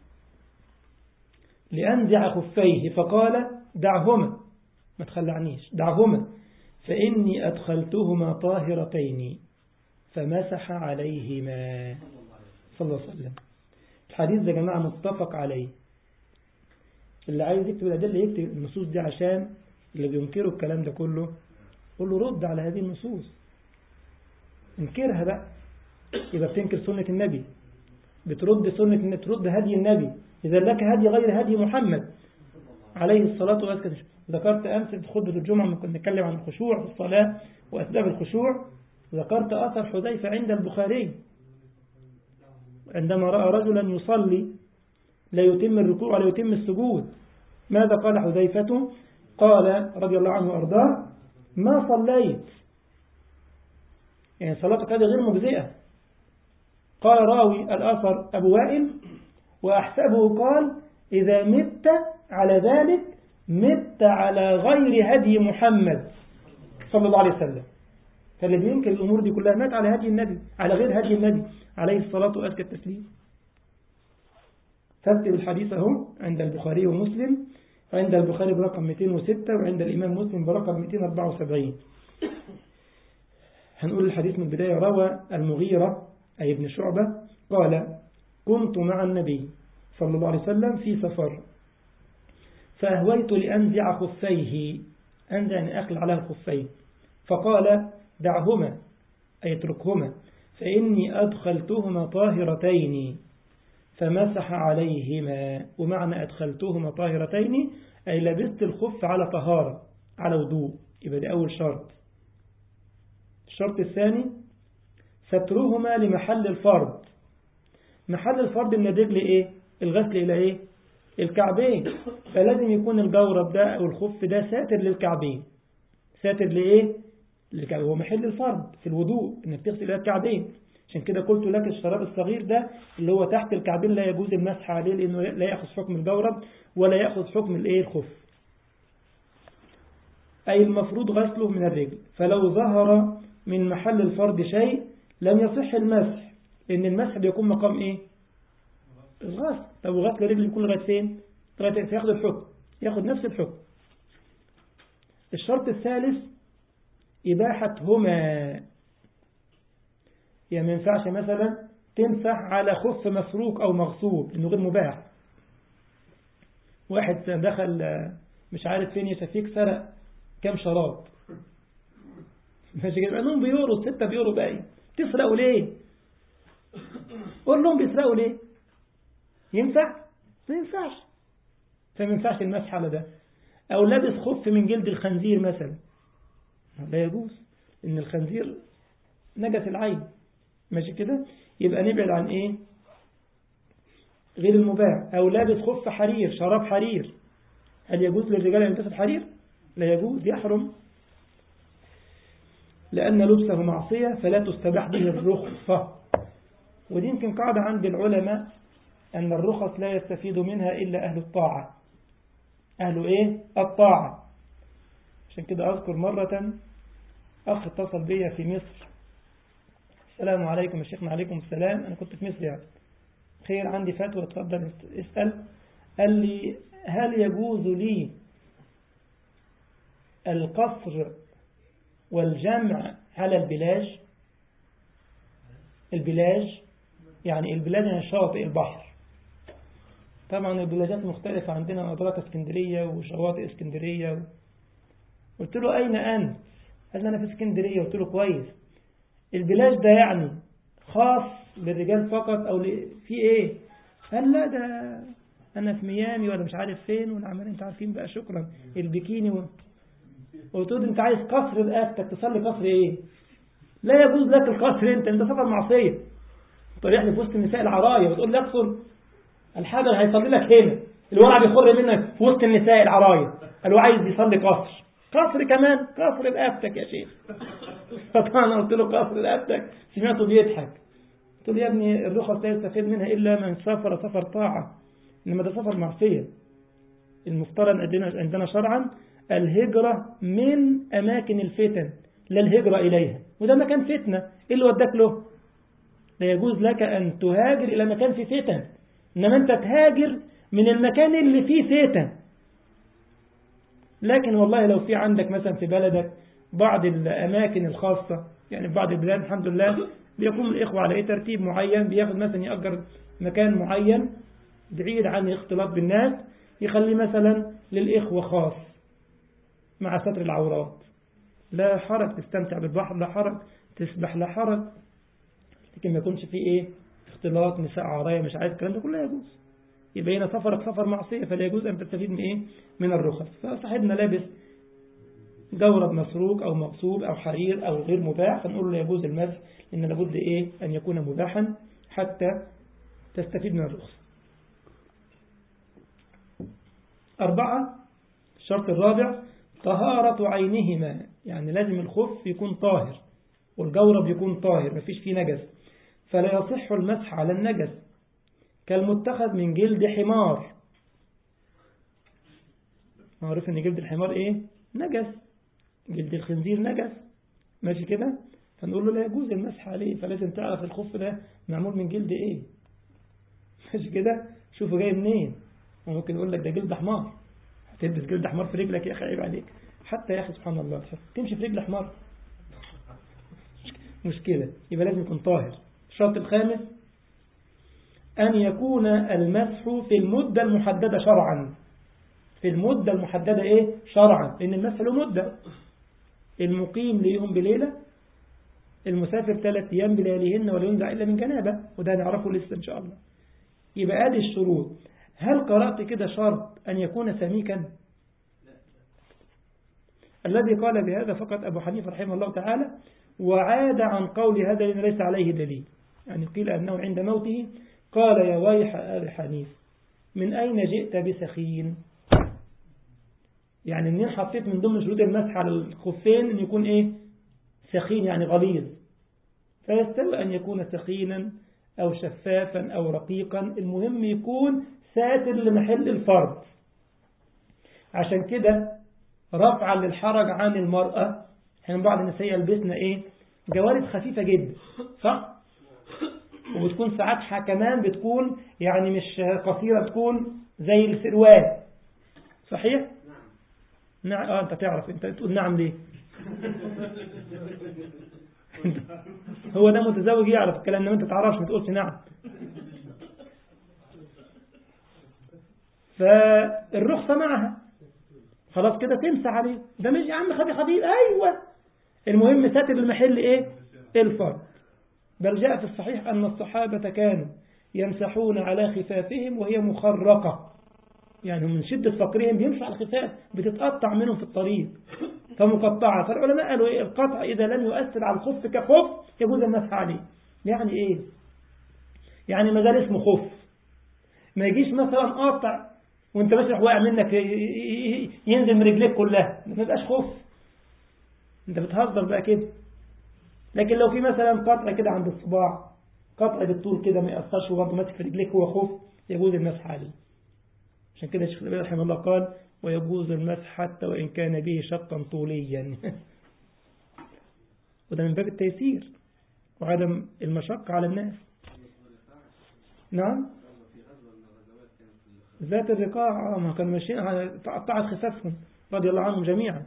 لأنزع خفيه فقال دعهما ما تخلعنيش دعهما فإني أدخلتهما طاهرتين فمسح عليهما صلى الله عليه وسلم الحديث ده يا جماعة متفق عليه اللي عايز يكتب الأدلة يكتب النصوص دي عشان اللي بينكروا الكلام ده كله قول له رد على هذه النصوص انكرها بقى يبقى بتنكر سنة النبي بترد سنة ترد هدي النبي إذا لك هدي غير هدي محمد عليه الصلاة والسلام ذكرت أمس في خطبة الجمعة لما كنا نتكلم عن الخشوع في الصلاة وأسباب الخشوع ذكرت أثر حذيفة عند البخاري عندما رأى رجلا يصلي لا يتم الركوع ولا يتم السجود ماذا قال حذيفة قال رضي الله عنه وأرضاه ما صليت يعني صلاتك هذه غير مجزئة قال راوي الآثر أبو وائل وأحسبه قال إذا مت على ذلك مت على غير هدي محمد صلى الله عليه وسلم فالذي ينكر الأمور دي كلها مات على هدي النبي على غير هدي النبي عليه الصلاة وأزكى التسليم فاكتب الحديث اهو عند البخاري ومسلم عند البخاري برقم 206 وعند الإمام مسلم برقم 274 هنقول الحديث من البداية روى المغيرة أي ابن شعبة قال كنت مع النبي صلى الله عليه وسلم في سفر فأهويت لأنزع خفيه أنزع يعني أخل على الخفين فقال دعهما أي اتركهما فإني أدخلتهما طاهرتين فمسح عليهما ومعنى أدخلتهما طاهرتين أي لبست الخف على طهارة على وضوء يبقى ده أول شرط الشرط الثاني سترهما لمحل الفرض محل الفرض من الرجل إيه الغسل إلى إيه الكعبين فلازم يكون الجورب ده أو الخف ده ساتر للكعبين ساتر لإيه للكعبين هو محل الفرض في الوضوء إنك تغسل إلى الكعبين عشان كده قلت لك الشراب الصغير ده اللي هو تحت الكعبين لا يجوز المسح عليه لأنه لا يأخذ حكم الجورب ولا يأخذ حكم الإيه الخف أي المفروض غسله من الرجل فلو ظهر من محل الفرض شيء لم يصح المسح لأن المسح بيكون مقام إيه الغسل طب وغسل الرجل يكون لغاية فين لغاية فياخد الحكم ياخد نفس الحكم الشرط الثالث إباحتهما يعني ما ينفعش مثلا تمسح على خف مسروق أو مغصوب إنه غير مباح واحد دخل مش عارف فين يشفيك سرق كام شراب ماشي كده لهم بيورو ستة بيورو باين تسرقوا ليه قول لهم بيسرقوا ليه ينفع ما ينفعش فما ينفعش المسح على ده أو لابس خف من جلد الخنزير مثلا لا يجوز إن الخنزير نجس العين ماشي كده يبقى نبعد عن إيه غير المباح أو لابس خف حرير شراب حرير هل يجوز للرجال أن يلبسوا حرير لا يجوز يحرم لأن لبسه معصية فلا تستباح به الرخصة ودي يمكن قاعدة عند العلماء أن الرخص لا يستفيد منها إلا أهل الطاعة أهل إيه؟ الطاعة عشان كده أذكر مرة أخ اتصل بي في مصر السلام عليكم يا شيخنا عليكم السلام أنا كنت في مصر يعني خير عندي فتوى اتفضل اسأل قال لي هل يجوز لي القصر والجمع على البلاج البلاج يعني البلاد يعني شاطئ البحر طبعا البلاجات مختلفة عندنا أدراك اسكندرية وشواطئ اسكندرية و... قلت له أين أنت قال أنا في اسكندرية قلت له كويس البلاج ده يعني خاص للرجال فقط أو ل... في إيه قال لا ده أنا في ميامي ولا مش عارف فين والعمال أنت عارفين بقى شكرا البكيني و... قلت له أنت عايز قصر رقبتك تصلي قصر إيه لا يجوز لك القصر أنت أنت سفر معصية طريح لي في وسط النساء العراية وتقول لي اقصر الحاجة هيصلي لك هنا الورع بيخر منك في وسط النساء العراية قال له عايز يصلي قصر قصر كمان قصر رقبتك يا شيخ فطبعا قلت له قصر رقبتك سمعته بيضحك قلت له يا ابني الرخص لا يستفيد منها إلا من سافر سفر طاعة إنما ده سفر معصية المفترض عندنا عندنا شرعا الهجرة من أماكن الفتن لا الهجرة إليها وده مكان فتنة إيه اللي وداك له لا يجوز لك أن تهاجر إلى مكان فيه فتن إنما أنت تهاجر من المكان اللي فيه فتن لكن والله لو في عندك مثلا في بلدك بعض الأماكن الخاصة يعني في بعض البلاد الحمد لله بيقوم الإخوة على أي ترتيب معين بياخد مثلا يأجر مكان معين بعيد عن الاختلاط بالناس يخليه مثلا للإخوة خاص مع ستر العورات لا حرج تستمتع بالبحر لا حرج تسبح لا حرج لكن ما يكونش فيه ايه اختلاط نساء عرايا مش عايز الكلام ده كله يجوز يبقى هنا سفرك سفر معصية فلا يجوز أن تستفيد من ايه من الرخص فصاحبنا لابس جورب مسروق أو مغصوب أو حرير أو غير مباح فنقول له لا يجوز المسح لأن لابد ايه أن يكون مباحا حتى تستفيد من الرخص أربعة الشرط الرابع طهارة عينهما يعني لازم الخف يكون طاهر والجورب يكون طاهر مفيش فيه نجس فلا يصح المسح على النجس كالمتخذ من جلد حمار معروف ان جلد الحمار ايه نجس جلد الخنزير نجس ماشي كده فنقول له لا يجوز المسح عليه فلازم تعرف الخف ده معمول من جلد ايه ماشي كده شوفه جاي منين وممكن يقول لك ده جلد حمار هتلبس جلد حمار في رجلك يا اخي عيب عليك حتى يا اخي سبحان الله تمشي في رجل حمار مشكلة يبقى لازم يكون طاهر الشرط الخامس أن يكون المسح في المدة المحددة شرعا في المدة المحددة إيه شرعا لأن المسح له مدة المقيم ليهم بليلة المسافر ثلاث أيام بلياليهن ولا ينزع إلا من جنابة وده نعرفه لسه إن شاء الله يبقى هذه الشروط هل قرأت كده شرط أن يكون سميكا الذي قال بهذا فقط أبو حنيفة رحمه الله تعالى وعاد عن قول هذا لأن ليس عليه دليل يعني قيل أنه عند موته قال يا ويح أبي حنيف من أين جئت بسخين يعني منين حطيت من ضمن شروط المسح على الخفين أن يكون إيه سخين يعني غليظ فيستوي أن يكون سخينا أو شفافا أو رقيقا المهم يكون ساتر لمحل الفرد عشان كده رفعا للحرج عن المرأة احنا بعض النساء يلبسنا ايه جوارب خفيفة جدا صح وبتكون ساعاتها كمان بتكون يعني مش قصيرة بتكون زي السروال صحيح نعم اه انت تعرف انت تقول نعم ليه هو ده متزوج يعرف الكلام ده انت تعرفش ما تقولش نعم فالرخصة معها خلاص كده تمسح عليه ده مش يا عم خدي خديد ايوه المهم ساتر المحل ايه الفرد بل جاء في الصحيح ان الصحابة كانوا يمسحون على خفافهم وهي مخرقة يعني من شدة فقرهم بيمشوا على الخفاف بتتقطع منهم في الطريق فمقطعة فالعلماء قالوا ايه القطع اذا لم يؤثر على الخف كخف يجوز المسح عليه يعني ايه يعني ما زال اسمه خف ما يجيش مثلا قاطع وانت ماشي واقع منك ينزل من رجليك كلها ما تبقاش خوف انت بتهزر بقى كده لكن لو في مثلا قطع كده عند الصباع قطع بالطول كده ما يأثرش وبرضه ماسك في رجليك هو خوف يجوز المسح عليه عشان كده الشيخ الأبي رحمه الله قال ويجوز المسح حتى وإن كان به شقا طوليا وده من باب التيسير وعدم المشقة على الناس نعم ذات الرقاع ما كانوا ماشيين على تقطعت خفافهم رضي الله عنهم جميعا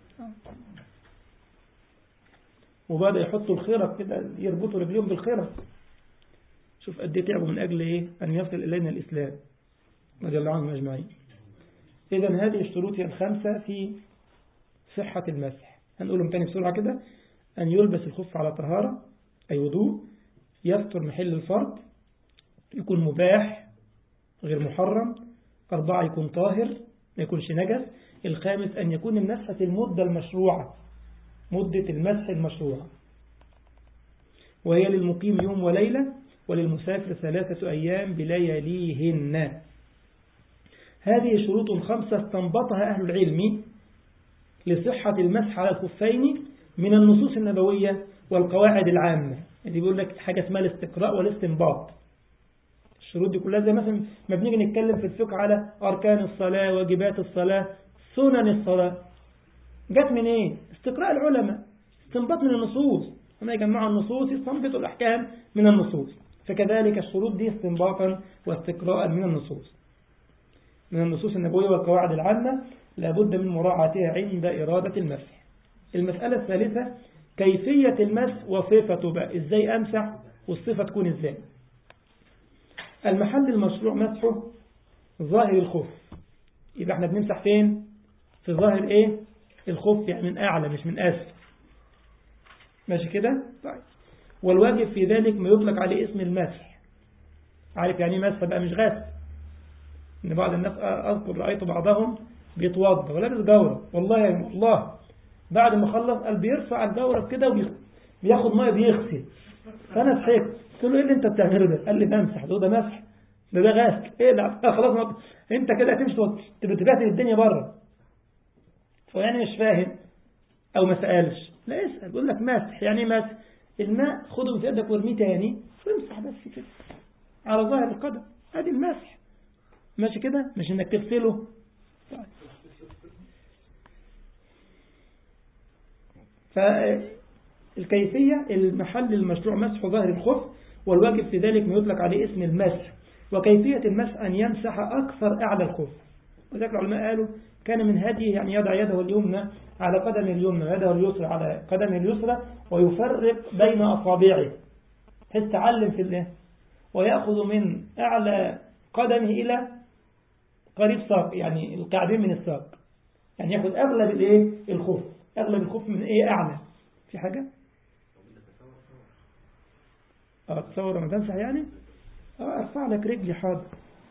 وبدأ يحطوا الخرق كده يربطوا رجليهم بالخرق شوف قد ايه تعبوا من أجل إيه أن يصل إلينا الإسلام رضي الله عنهم أجمعين إذا هذه الشروط هي الخمسة في صحة المسح هنقولهم تاني بسرعة كده أن يلبس الخف على طهارة أي وضوء يستر محل الفرد يكون مباح غير محرم أربعة يكون طاهر ما يكونش نجس الخامس أن يكون المسح في المدة المشروعة مدة المسح المشروعة وهي للمقيم يوم وليلة وللمسافر ثلاثة أيام بلياليهن هذه شروط خمسة استنبطها أهل العلم لصحة المسح على الخفين من النصوص النبوية والقواعد العامة اللي بيقول لك حاجة اسمها الاستقراء والاستنباط الشروط دي كلها زي مثلا ما بنيجي نتكلم في الفقه على أركان الصلاة واجبات الصلاة سنن الصلاة جت من ايه استقراء العلماء استنباط من النصوص هما يجمعوا النصوص يستنبطوا الأحكام من النصوص فكذلك الشروط دي استنباطا واستقراء من النصوص من النصوص النبوية والقواعد العامة لابد من مراعاتها عند إرادة المسح المسألة الثالثة كيفية المسح وصفته بقى إزاي أمسح والصفة تكون إزاي المحل المشروع مسحه ظاهر الخف يبقى احنا بنمسح فين في ظاهر ايه الخف يعني من أعلى مش من أسفل ماشي كده طيب والواجب في ذلك ما يطلق عليه اسم المسح عارف يعني مسح بقى مش غسل ان بعض الناس اذكر رأيت بعضهم بيتوضى ولابس جورب والله يا والله بعد ما خلص قال بيرفع الجورب كده وبياخد ميه بيغسل فانا ضحكت قلت له ايه اللي انت بتعمله ده قال لي بمسح ده ده مسح ده ده غسل ايه لا آه خلاص ما... انت كده هتمشي تبقى تبهدل الدنيا بره فيعني مش فاهم او ما سالش لا اسال بيقول لك مسح يعني ايه مسح الماء خده في يدك وارميه تاني وامسح بس كده على ظاهر القدم ادي المسح ماشي كده مش انك تغسله طيب. فالكيفية المحل المشروع مسح ظاهر الخف والواجب في ذلك ما يطلق عليه اسم المسح وكيفية المسح أن يمسح أكثر أعلى الخف وذلك العلماء قالوا كان من هديه يعني يضع يده اليمنى على قدم اليمنى ويده اليسرى على قدم اليسرى ويفرق بين أصابعه حيث تعلم في الله ويأخذ من أعلى قدمه إلى قريب ساق يعني الكعبين من الساق يعني يأخذ أغلب الإيه الخف أغلب الخف من إيه أعلى في حاجة اه تصور لما تمسح يعني اه ارفع لك رجلي حاضر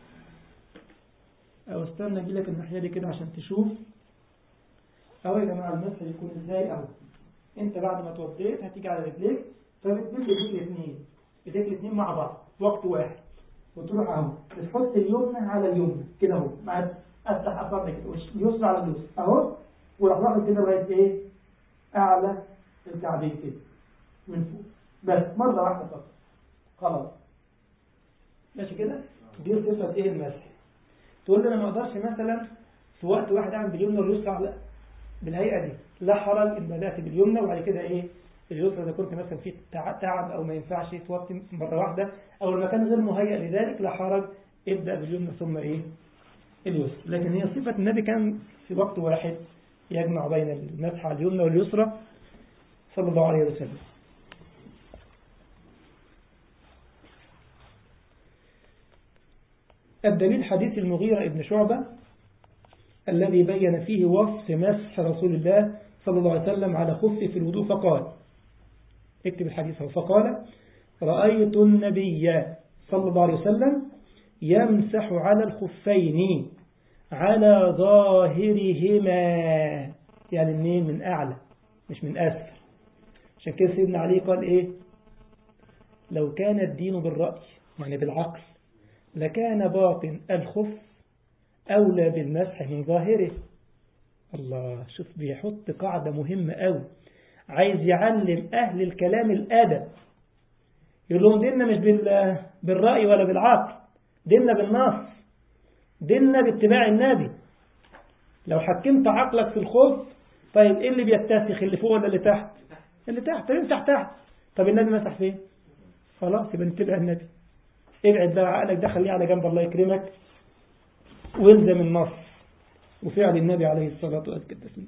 او استنى اجي لك الناحيه دي كده عشان تشوف اهو يا جماعه المسح يكون ازاي اهو انت بعد ما توضيت هتيجي على رجليك فبتدل ايديك الاثنين ايديك الاثنين مع بعض في وقت واحد وتروح اهو بتحط اليمنى على اليمنى كده اهو مع افتح اصابعي كده اليسرى على اليسرى اهو وراح واخد كده لغايه ايه اعلى الكعبين كده من فوق بس مره واحده فقط خلاص ماشي كده دي صفه ايه المسح تقول لي انا ما اقدرش مثلا في وقت واحد اعمل باليمنى واليسرى على بالهيئه دي لا حرج ان بدات باليمنى وبعد كده ايه اليسرى اذا كنت مثلا في تعب او ما ينفعش توطي مره واحده او المكان غير مهيئ لذلك لا حرج ابدا باليمنى ثم ايه اليسرى لكن هي صفه النبي كان في وقت واحد يجمع بين المسح على اليمنى واليسرى صلى الله عليه وسلم الدليل حديث المغيرة ابن شعبة الذي بين فيه وصف مسح رسول الله صلى الله عليه وسلم على خفه في الوضوء فقال اكتب الحديث فقال رأيت النبي صلى الله عليه وسلم يمسح على الخفين على ظاهرهما يعني منين من أعلى مش من أسفل عشان كده سيدنا علي قال إيه لو كان الدين بالرأي يعني بالعقل لكان باطن الخف أولى بالمسح من ظاهره الله شوف بيحط قاعدة مهمة أوي عايز يعلم أهل الكلام الأدب يقول لهم ديننا مش بالرأي ولا بالعقل ديننا بالنص ديننا باتباع النبي لو حكمت عقلك في الخوف طيب ايه اللي بيتسخ اللي فوق ولا اللي تحت اللي تحت طب امسح تحت طب النبي مسح فين خلاص يبقى نتبع النبي ابعد بقى عقلك ده خليه على جنب الله يكرمك والزم النص وفعل النبي عليه الصلاة والسلام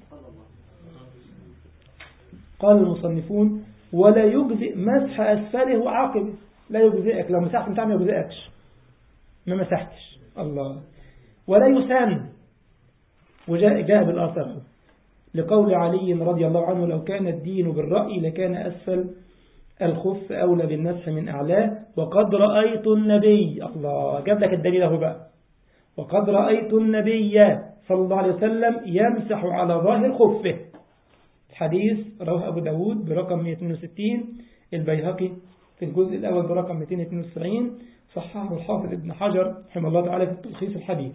قال المصنفون ولا يجزئ مسح أسفله عاقبه لا يجزئك لو مسحت انت ما يجزئكش ما مسحتش الله ولا يسان وجاء جاء بالآثار لقول علي رضي الله عنه لو كان الدين بالرأي لكان أسفل الخف أولى بالمسح من أعلاه وقد رأيت النبي الله جاب لك الدليل اهو بقى وقد رأيت النبي صلى الله عليه وسلم يمسح على ظاهر خفه الحديث رواه أبو داود برقم 162 البيهقي في الجزء الأول برقم 292 صححه الحافظ ابن حجر رحمه الله تعالى في التلخيص الحديث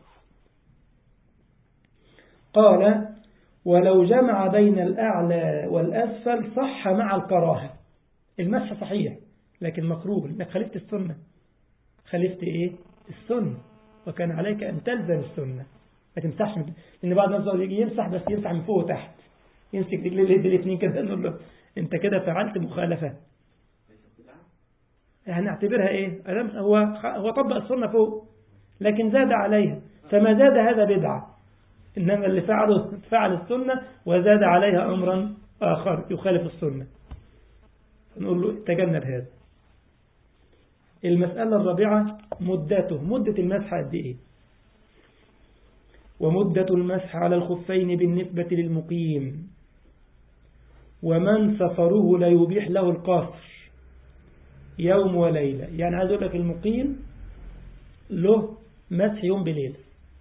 قال ولو جمع بين الأعلى والأسفل صح مع الكراهة المسح صحيح لكن مكروه انك خالفت السنة خالفت ايه السنة وكان عليك ان تلزم السنة ما تمسحش لان بعض الناس يجي يمسح بس يمسح من فوق وتحت يمسك رجليه اليد الاثنين كده نقول له انت كده فعلت مخالفة هنعتبرها ايه هو هو طبق السنة فوق لكن زاد عليها فما زاد هذا بدعة إنما اللي فعله فعل السنة وزاد عليها أمرا آخر يخالف السنة نقول له تجنب هذا المسألة الرابعة مدته مدة المسح قد إيه ومدة المسح على الخفين بالنسبة للمقيم ومن سفره لا يبيح له القصر يوم وليلة يعني عايز أقول لك المقيم له مسح يوم بليلة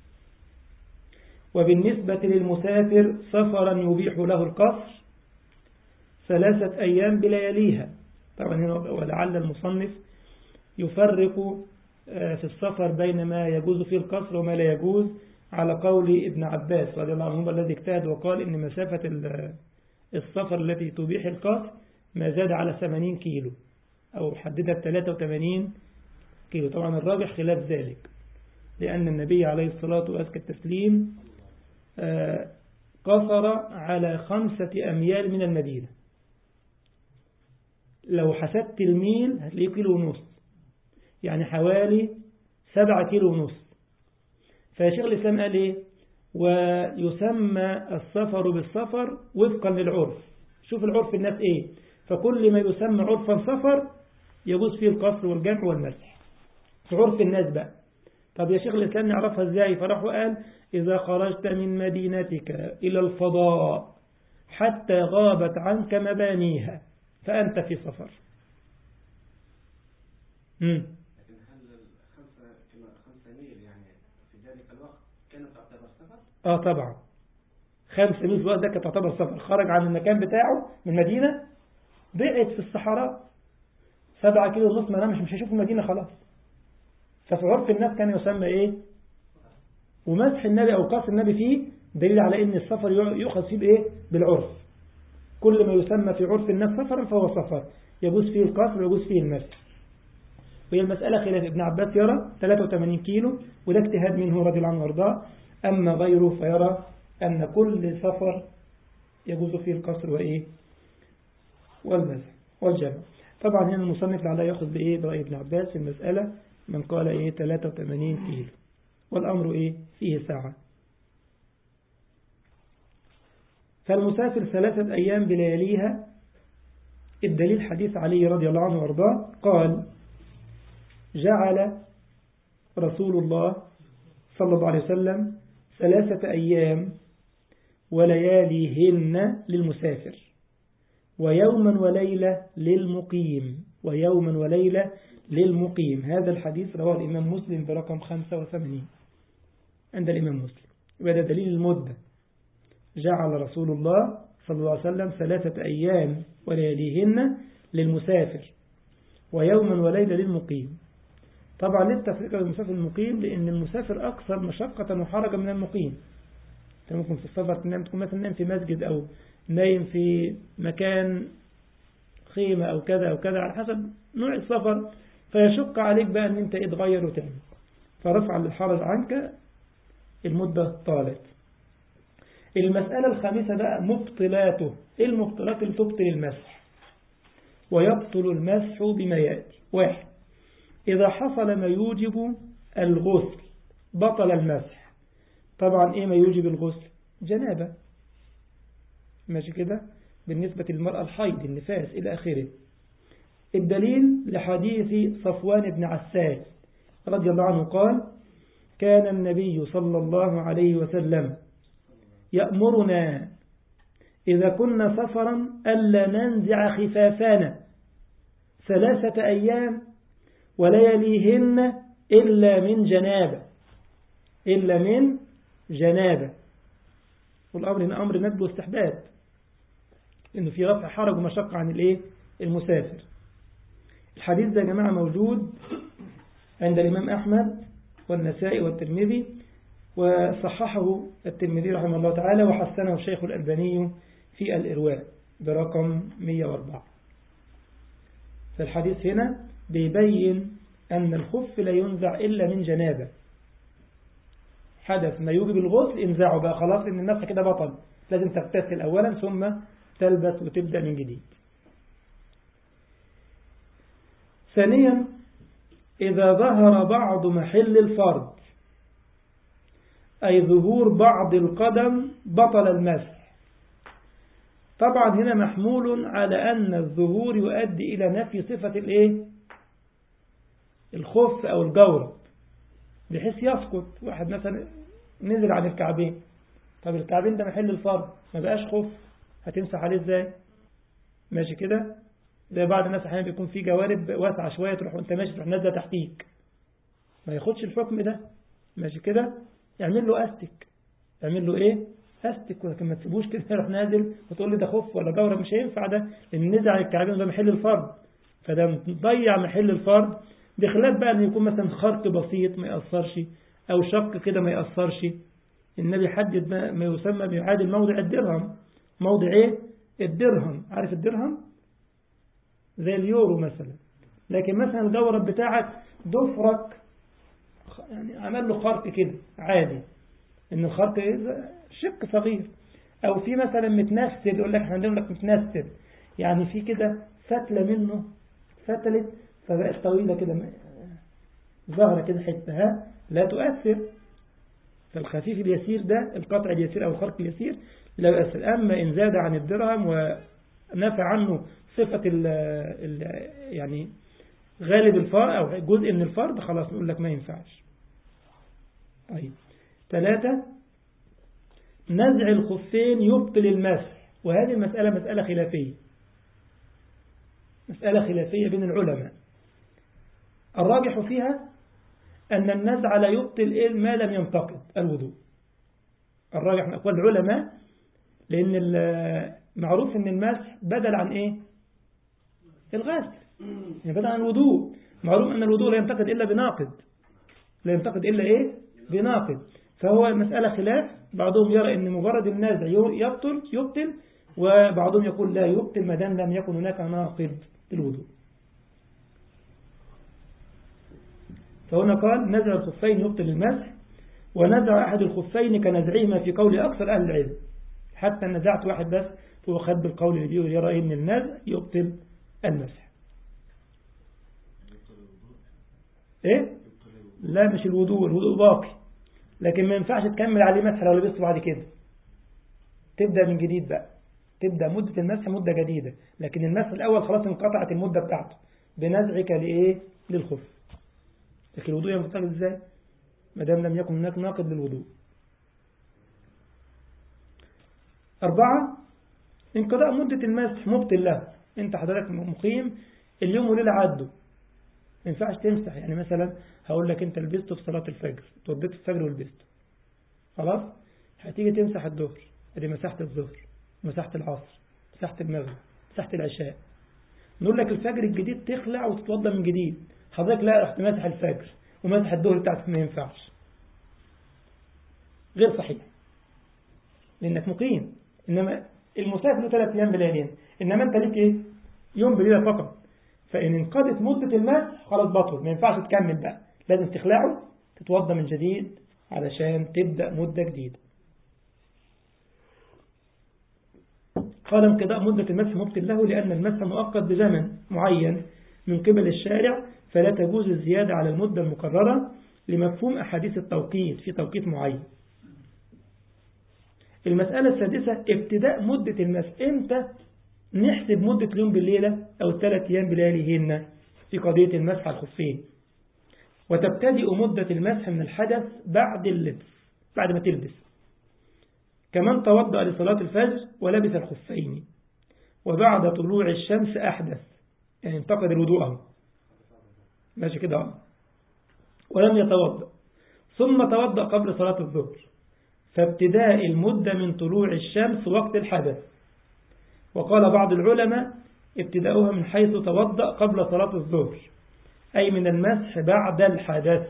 وبالنسبة للمسافر سفرا يبيح له القصر ثلاثة أيام بلياليها طبعا هنا ولعل المصنف يفرق آه، في السفر بين ما يجوز فيه القصر وما لا يجوز على قول ابن عباس رضي الله عنه الذي اجتهد وقال إن مسافة ال- السفر التي تبيح القصر ما زاد على 80 كيلو أو حددها ب 83 كيلو طبعا الراجح خلاف ذلك لأن النبي عليه الصلاة وأزكى التسليم آه، قصر على خمسة أميال من المدينة لو حسبت الميل هتلاقيه كيلو ونص يعني حوالي سبعة كيلو ونص فشيخ الإسلام قال إيه ويسمى السفر بالسفر وفقا للعرف شوف العرف الناس إيه فكل ما يسمى عرفا سفر يجوز فيه القصر والجمع والمسح في عرف الناس بقى طب يا شيخ الإسلام نعرفها إزاي فراح وقال إذا خرجت من مدينتك إلى الفضاء حتى غابت عنك مبانيها فأنت في سفر مم. لكن هل الخمسة كما خمسة ميل يعني في ذلك الوقت كانت تعتبر سفر؟ اه طبعا خمس ميل في الوقت ده كانت تعتبر سفر خرج عن المكان بتاعه من المدينة بعد في الصحراء سبعة كيلو ونص ما مش مش هيشوف المدينة خلاص ففي عرف الناس كان يسمى ايه ومسح النبي او قصر النبي فيه دليل على ان السفر يؤخذ فيه بايه بالعرف كل ما يسمى في عرف الناس سفرا فهو سفر يجوز فيه القصر ويجوز فيه المسح وهي المسألة خلاف ابن عباس يرى 83 كيلو وده اجتهاد منه رضي الله عنه وارضاه أما غيره فيرى أن كل سفر يجوز فيه القصر وإيه والمسح والجمع طبعا هنا المصنف لعله يأخذ بإيه برأي ابن عباس في المسألة من قال إيه 83 كيلو والأمر إيه فيه ساعة فالمسافر ثلاثة أيام بلياليها الدليل حديث علي رضي الله عنه وارضاه قال جعل رسول الله صلى الله عليه وسلم ثلاثة أيام ولياليهن للمسافر ويوما وليلة للمقيم ويوما وليلة للمقيم هذا الحديث رواه الإمام مسلم برقم 85 عند الإمام مسلم وهذا دليل المدة جعل رسول الله صلى الله عليه وسلم ثلاثة أيام ولياليهن للمسافر ويوما وليلة للمقيم طبعا ليه التفريق بين المسافر المقيم لأن المسافر أكثر مشقة وحرجة من المقيم أنت ممكن في السفر تنام تكون مثلا نايم في مسجد أو نايم في مكان خيمة أو كذا أو كذا على حسب نوع السفر فيشق عليك بقى أن أنت إيه تغير وتعمل فرفع الحرج عنك المدة طالت المسألة الخامسة بقى مبطلاته إيه المبطلات اللي تبطل المسح ويبطل المسح بما يأتي واحد إذا حصل ما يوجب الغسل بطل المسح طبعا إيه ما يوجب الغسل جنابة ماشي كده بالنسبة للمرأة الحيض النفاس إلى آخره الدليل لحديث صفوان بن عسال رضي الله عنه قال كان النبي صلى الله عليه وسلم يأمرنا إذا كنا سفرا ألا ننزع خفافنا ثلاثة أيام ولياليهن إلا من جنابة إلا من جنابة والأمر هنا أمر ندب واستحباب إنه في رفع حرج ومشقة عن الإيه المسافر الحديث ده يا جماعة موجود عند الإمام أحمد والنسائي والترمذي وصححه الترمذي رحمه الله تعالى وحسنه الشيخ الألباني في الإرواء برقم 104 فالحديث هنا بيبين أن الخف لا ينزع إلا من جنابة حدث ما يوجب الغسل انزعه بقى خلاص إن النفس كده بطل لازم تغتسل أولا ثم تلبس وتبدأ من جديد ثانيا إذا ظهر بعض محل الفرد أي ظهور بعض القدم بطل المسح طبعا هنا محمول على أن الظهور يؤدي إلى نفي صفة الإيه؟ الخف أو الجورب بحيث يسقط واحد مثلا نزل عن الكعبين طب الكعبين ده محل الفرد ما بقاش خف هتمسح عليه ازاي ماشي كده زي بعض الناس احيانا بيكون في جوارب واسعه شويه تروح وانت ماشي تروح نازله تحتيك ما ياخدش الحكم ده ماشي كده اعمل له استك اعمل له ايه استك ولكن ما تسيبوش كده يروح نازل وتقول لي ده خف ولا جورب مش هينفع ده لان نزع الكعبين ده محل الفرد فده مضيع محل الفرد بخلاف بقى أن يكون مثلا خرق بسيط ما يأثرش أو شق كده ما يأثرش النبي حدد ما, ما يسمى بيعادل موضع الدرهم موضع ايه الدرهم عارف الدرهم زي اليورو مثلا لكن مثلا الجورب بتاعك ضفرك يعني عمل له خرق كده عادي ان الخرق إيه؟ شق صغير او في مثلا متنسل يقول لك احنا عندنا لك متنسل يعني في كده فتلة منه فتلت فبقت طويلة كده ظهر كده حتة ها لا تؤثر فالخفيف اليسير ده القطع اليسير أو الخرق اليسير لا يؤثر أما إن زاد عن الدرهم ونفى عنه صفة ال ال يعني غالب الفرد أو جزء من الفرد خلاص نقول لك ما ينفعش طيب ثلاثة نزع الخفين يبطل المسح وهذه المسألة مسألة خلافية مسألة خلافية بين العلماء الراجح فيها أن النزع لا يبطل ما لم ينتقد الوضوء الراجح من أقوال العلماء لأن معروف أن المسح بدل عن إيه الغسل يعني بدل عن الوضوء معروف أن الوضوء لا ينتقد إلا بناقد لا ينتقد إلا إيه بناقد فهو مسألة خلاف بعضهم يرى أن مجرد النزع يبطل يبطل وبعضهم يقول لا يبطل ما دام لم يكن هناك ناقد للوضوء فهنا قال نزع الخفين يبطل المسح ونزع أحد الخفين كنزعهما في قول أكثر أهل العلم حتى نزعت واحد بس هو خد بالقول اللي بيقول يرى إن النزع يبطل المسح إيه؟ لا مش الوضوء الوضوء باقي لكن ما ينفعش تكمل عليه مسح لو لبسته بعد كده تبدأ من جديد بقى تبدأ مدة المسح مدة جديدة لكن المسح الأول خلاص انقطعت المدة بتاعته بنزعك لإيه للخف لكن الوضوء ينقطع ازاي ما دام لم يكن هناك ناقد للوضوء أربعة انقضاء مدة المسح مبطل له انت حضرتك مقيم اليوم وليلة عدوا ما ينفعش تمسح يعني مثلا هقول لك انت لبسته في صلاة الفجر توضيت الفجر ولبسته خلاص هتيجي تمسح الظهر ادي مسحت الظهر مسحت العصر مسحت المغرب مسحت العشاء نقول لك الفجر الجديد تخلع وتتوضى من جديد حضرتك لا رحت ماسح الفجر وماسح الظهر بتاعتك ما ينفعش غير صحيح لانك مقيم انما المسافر له ثلاث ايام بليالين انما انت ليك ايه يوم بليله فقط فان انقضت مده المسح خلاص بطل ما ينفعش تكمل بقى لازم تخلعه تتوضى من جديد علشان تبدا مده جديده قال انقضاء مدة المسح مبطل له لأن المسح مؤقت بزمن معين من قبل الشارع فلا تجوز الزيادة على المدة المقررة لمفهوم أحاديث التوقيت في توقيت معين المسألة السادسة ابتداء مدة المسح امتى نحسب مدة اليوم بالليلة أو الثلاث أيام بلياليهن في قضية المسح على الخفين وتبتدئ مدة المسح من الحدث بعد اللبس بعد ما تلبس كمن توضأ لصلاة الفجر ولبس الخفين وبعد طلوع الشمس أحدث يعني انتقد الوضوء ماشي كده ولم يتوضأ ثم توضأ قبل صلاة الظهر فابتداء المدة من طلوع الشمس وقت الحدث وقال بعض العلماء ابتداؤها من حيث توضأ قبل صلاة الظهر أي من المسح بعد الحدث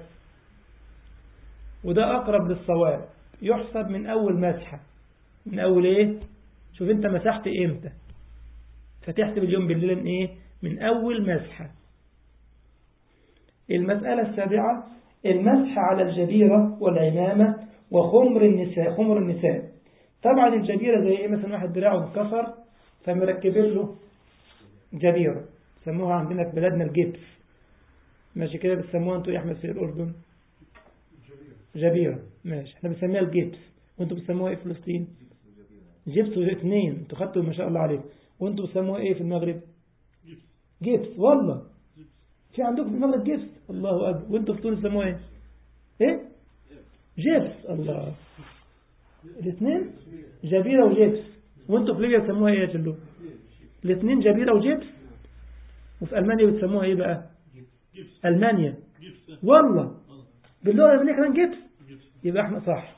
وده أقرب للصواب يحسب من أول مسحة من أول إيه شوف أنت مسحت إمتى فتحسب اليوم بالليل من إيه من أول مسحة المسألة السابعة المسح على الجبيرة والعمامة وخمر النساء خمر النساء طبعا الجبيرة زي إيه مثلا واحد دراعه انكسر فمركبين له جبيرة سموها عندنا في بلادنا الجبس ماشي كده بتسموها انتوا يا احمد في الأردن جبيرة ماشي احنا بنسميها الجبس وانتوا بتسموها ايه في فلسطين جبس اثنين انتوا خدتوا ما شاء الله عليكم وانتوا بتسموها ايه في المغرب جبس والله في عندكم في المغرب جبس الله اكبر وانتوا في تونس بتسموها ايه ايه جبس الله الاثنين جبيرة وجبس وانتوا في ليبيا بتسموها ايه يا جلو الاثنين جبيرة وجبس وفي ألمانيا بتسموها ايه بقى ألمانيا والله باللغة الألمانية كمان جبس يبقى احنا صح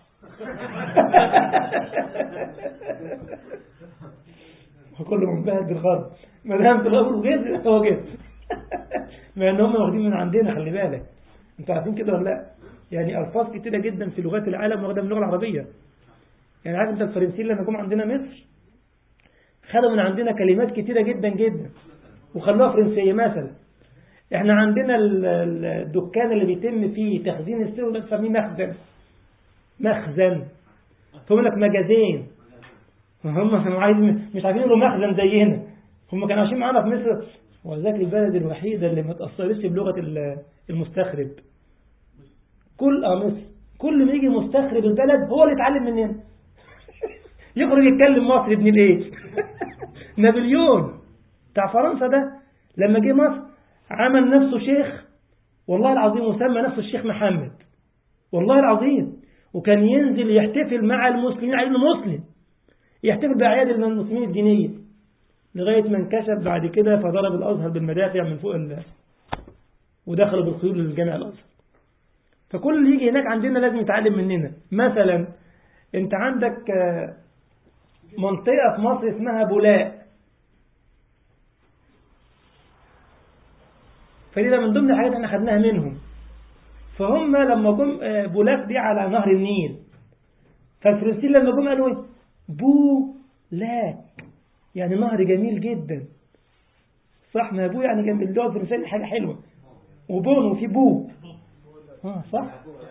وكل منبهر بالغرب ما دام في الغرب جبس هو جبس مع ان هم واخدين من عندنا خلي بالك انتوا عارفين كده ولا لا يعني الفاظ كتيره جدا في لغات العالم واخده من اللغه العربيه يعني عارف انت الفرنسيين لما جم عندنا مصر خدوا من عندنا كلمات كتيره جدا جدا وخلوها فرنسيه مثلا احنا عندنا ال- ال- الدكان اللي بيتم فيه تخزين السر ده بنسميه مخزن مخزن فهم لك مجازين هم كانوا عايزين مش عارفين يقولوا مخزن زينا هم كانوا عايشين معانا في مصر وذاك البلد الوحيدة اللي ما تأثرتش بلغة ال- المستخرب كل اه مصر كل ما يجي مستخرب البلد هو اللي يتعلم مننا يخرج يتكلم مصري ابن الايه نابليون بتاع فرنسا ده لما جه مصر عمل نفسه شيخ والله العظيم وسمى نفسه الشيخ محمد والله العظيم وكان ينزل يحتفل مع المسلمين على انه مسلم يحتفل بأعياد المسلمين الدينية لغاية ما انكشف بعد كده فضرب الأزهر بالمدافع من فوق ال ودخلوا بالخيول للجامع الأزهر فكل اللي يجي هناك عندنا لازم يتعلم مننا مثلا انت عندك آه، منطقة في مصر اسمها بولاء فدي ده من ضمن الحاجات احنا خدناها منهم فهم لما جم آه، بولاك دي على نهر النيل فالفرنسيين لما جم قالوا ايه بولاك يعني نهر جميل جدا صح ما بو يعني جنب اللغة الفرنسية حاجة حلوة وبون وفي بو اه صح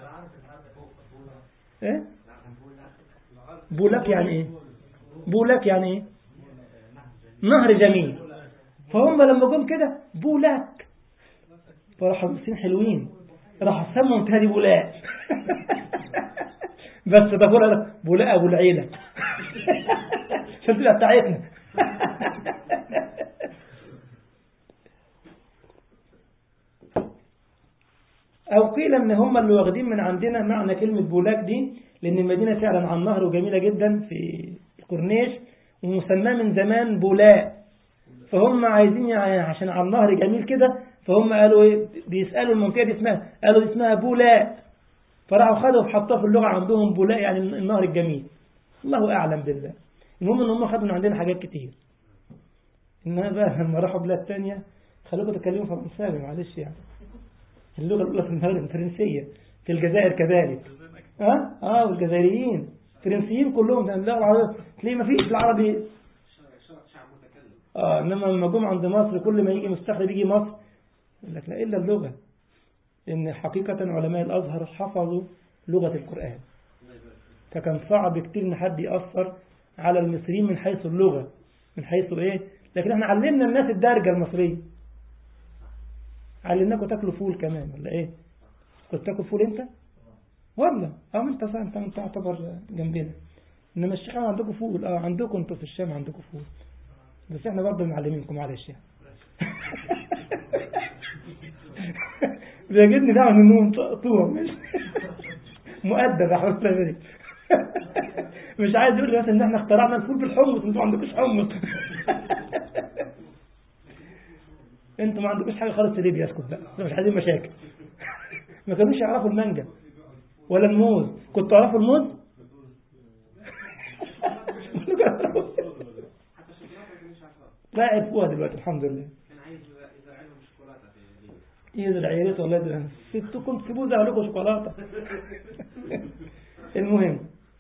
ايه بولاك يعني ايه بولاك يعني ايه نهر جميل فهم لما جم كده بولاك فراحوا المسلمين حلوين راحوا سموا منطقة دي بولاك بس ده بولاك بولاك ابو العيلة عشان تبقى بتاعتنا أو قيل إن هم اللي واخدين من عندنا معنى كلمة بولاك دي لأن المدينة فعلا على النهر وجميلة جدا في الكورنيش ومسماه من زمان بولاء فهم عايزين يعني عشان على النهر جميل كده فهم قالوا ايه بيسألوا المنطقة دي اسمها قالوا دي اسمها بولاء فراحوا خدوا وحطوها في اللغة عندهم بولاء يعني النهر الجميل الله أعلم بالله المهم إن هم خدوا من عندنا حاجات كتير إنما بقى لما راحوا بلاد تانية خلوكم تتكلموا فرنساوي معلش يعني اللغة الأولى في المغرب الفرنسية في الجزائر كذلك اه اه والجزائريين فرنسيين كلهم ده اللغة العربية تلاقيه ما فيش العربي شعب متكلم اه انما لما جم عند مصر كل ما يجي مستخرج يجي مصر يقول لك لا الا اللغة ان حقيقة علماء الازهر حفظوا لغة القرآن فكان صعب كتير ان حد يأثر على المصريين من حيث اللغة من حيث ايه لكن احنا علمنا الناس الدارجة المصرية علمناكم تاكلوا فول كمان ولا ايه كنت تاكل فول انت والله اه انت صح انت انت تعتبر جنبنا انما الشام عندكم فول اه عندكم انتوا في الشام عندكم فول بس احنا برضه معلمينكم معلش يعني بيجدني دعوة النوم طوع مش مؤدب يا حضرتك الله مش عايز يقول لي مثلا ان احنا اخترعنا الفول بالحمص انتوا ما عندكوش حمص انتوا ما عندكوش حاجه خالص في ليبيا اسكت بقى انتوا مش عايزين مشاكل ما كانوش يعرفوا المانجا ولا الموز كنتوا تعرفوا الموز حتى الشوكولاته ما كانش عارفها لا عرفوها دلوقتي الحمد لله كان عايز يزرع لهم شوكولاته في ليبيا يزرع يا ريت والله ده ستكم تسيبوه زرع لكم شوكولاته المهم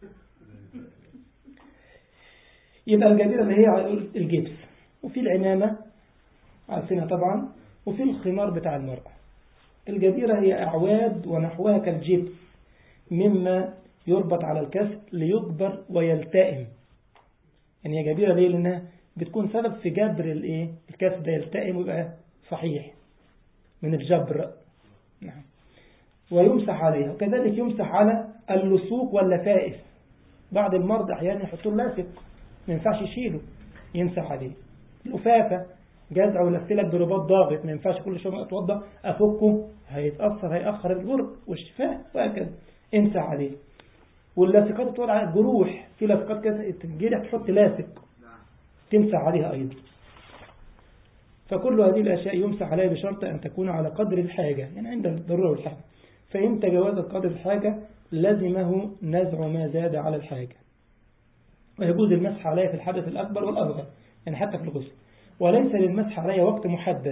يبقى الجديرة اللي هي هنقول الجبس وفي العمامة عارفينها طبعا وفي الخمار بتاع المرأة الجديرة هي أعواد ونحوها كالجبس مما يربط على الكسر ليجبر ويلتئم يعني هي جديرة ليه لأنها بتكون سبب في جبر الايه الكسر ده يلتئم ويبقى صحيح من الجبر نعم ويمسح عليها وكذلك يمسح على اللصوق واللفائف بعض المرضى أحيانا يحطوا لاصق ما ينفعش يشيله يمسح عليه لفافة جزع ولفلك برباط ضاغط ما ينفعش كل شوية ما اتوضى أفكه هيتأثر هيأخر الجرء والشفاء وهكذا امسح عليه واللاصقات تقول على الجروح في لاصقات كده تجيلك تحط لاصق تمسح عليها أيضا فكل هذه الأشياء يمسح عليها بشرط أن تكون على قدر الحاجة يعني عند الضرورة والحاجة فإن تجاوز قدر الحاجة لزمه نزع ما زاد على الحاجة ويجوز المسح عليها في الحدث الأكبر والأصغر يعني حتى في الغسل وليس للمسح عليها وقت محدد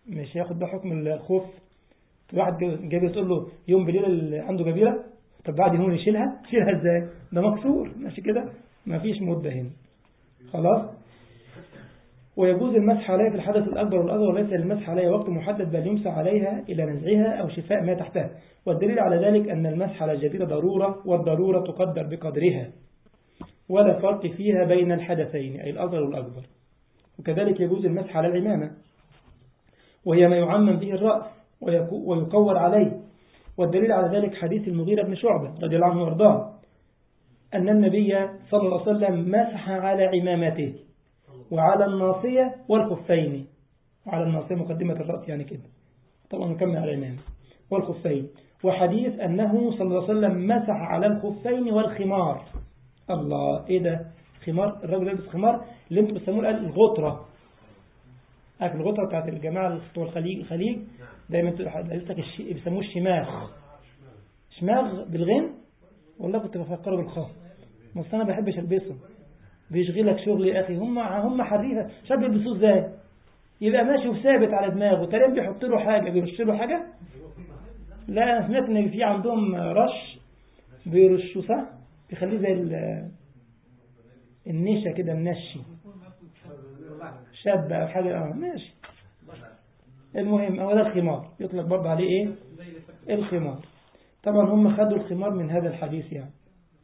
مش هياخد بقى حكم الخوف واحد جابر تقول له يوم بالليل اللي عنده جبيرة طب بعد يوم يشيلها يشيلها ازاي ده مكسور ماشي كده مفيش مدة هنا خلاص ويجوز المسح عليها في الحدث الأكبر والأصغر وليس المسح عليها وقت محدد بل يمسح عليها إلى نزعها أو شفاء ما تحتها والدليل على ذلك أن المسح على الجبيرة ضرورة والضرورة تقدر بقدرها ولا فرق فيها بين الحدثين أي الأصغر والأكبر وكذلك يجوز المسح على العمامة وهي ما يعمم به الرأس ويكور عليه والدليل على ذلك حديث المغيرة بن شعبة رضي الله عنه وارضاه أن النبي صلى الله عليه وسلم مسح على عمامته وعلى الناصية والخفين وعلى الناصية مقدمة الرأس يعني كده طبعا نكمل على العمامة والخفين وحديث أنه صلى الله عليه وسلم مسح على الخفين والخمار الله إيه ده خمار الرجل يلبس خمار اللي انتم بتسموه الآن الغطرة عارف الغطرة بتاعت الجماعة بتوع الخليج الخليج دايما لك الشي... بيسموه الشماغ شماغ بالغين والله كنت بفكره بالخاص بس انا بحبش البسه بيشغلك شغل يا اخي هم هم حريفه شاب يلبسوه ازاي يبقى ماشي وثابت على دماغه تقريبا بيحط له حاجه بيرش له حاجه لا انا سمعت ان في عندهم رش بيرشوا صح بيخليه زي النشا كده منشي شاب او حاجه اه ماشي المهم هو ده الخمار يطلق برضه عليه ايه الخمار طبعا هم خدوا الخمار من هذا الحديث يعني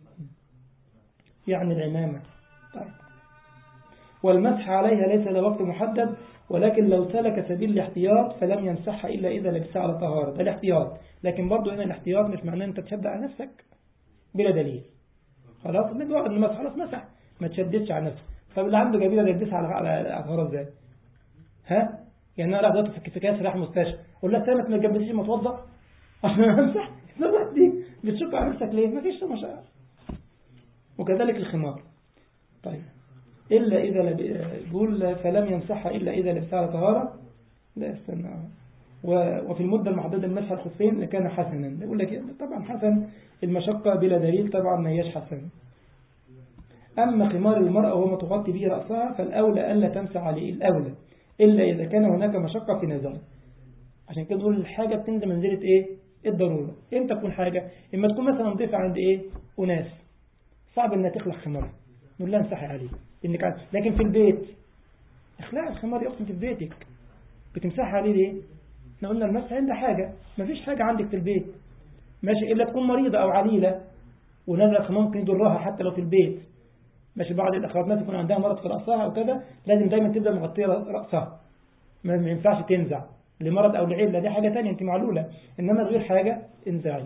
يعني العمامة طيب والمسح عليها ليس له وقت محدد ولكن لو سلك سبيل الاحتياط فلم يمسحها إلا إذا لبسها على طهارة ده الاحتياط لكن برضه هنا الاحتياط مش معناه أنت تشد على نفسك بلا دليل خلاص نجوع أن المسح خلاص مسح ما تشددش على نفسك طب اللي عنده جميلة ده يلبسها على على طهارة ازاي ها يعني انا راح دلوقتي في كاس راح مستشفى اقول لها سامت ما تجبسيش ما توضى عشان امسح الوقت دي بتشك على نفسك ليه ما فيش مشاعر وكذلك الخمار طيب إلا إذا لب... يقول فلم يمسحها إلا إذا لبسها على طهارة لا استنى و... وفي المدة المحددة المسح الخفين لكان حسنا يقول لك طبعا حسن المشقة بلا دليل طبعا ما هيش حسن أما خمار المرأة وهو ما تغطي به رأسها فالأولى ألا تمسح عليه الأولى إلا إذا كان هناك مشقة في نزاره عشان كده نقول الحاجة بتنزل منزلة إيه الضرورة إمتى تكون حاجة إما تكون مثلا ضيفة عند إيه أناس صعب إنها تخلق خمار نقول لها امسحي عليه إنك عارف. لكن في البيت اخلع الخمار يقسم في بيتك بتمسحي عليه ليه احنا قلنا المسح عند حاجة مفيش حاجة عندك في البيت ماشي إلا تكون مريضة أو عليلة ونزل الخمار ممكن يضرها حتى لو في البيت ماشي بعض الأخوات ناس يكون عندها مرض في رأسها أو كده لازم دايما تبدأ مغطية رأسها ما ينفعش تنزع لمرض أو لعلة دي حاجة تانية انت معلولة إنما غير حاجة انزعي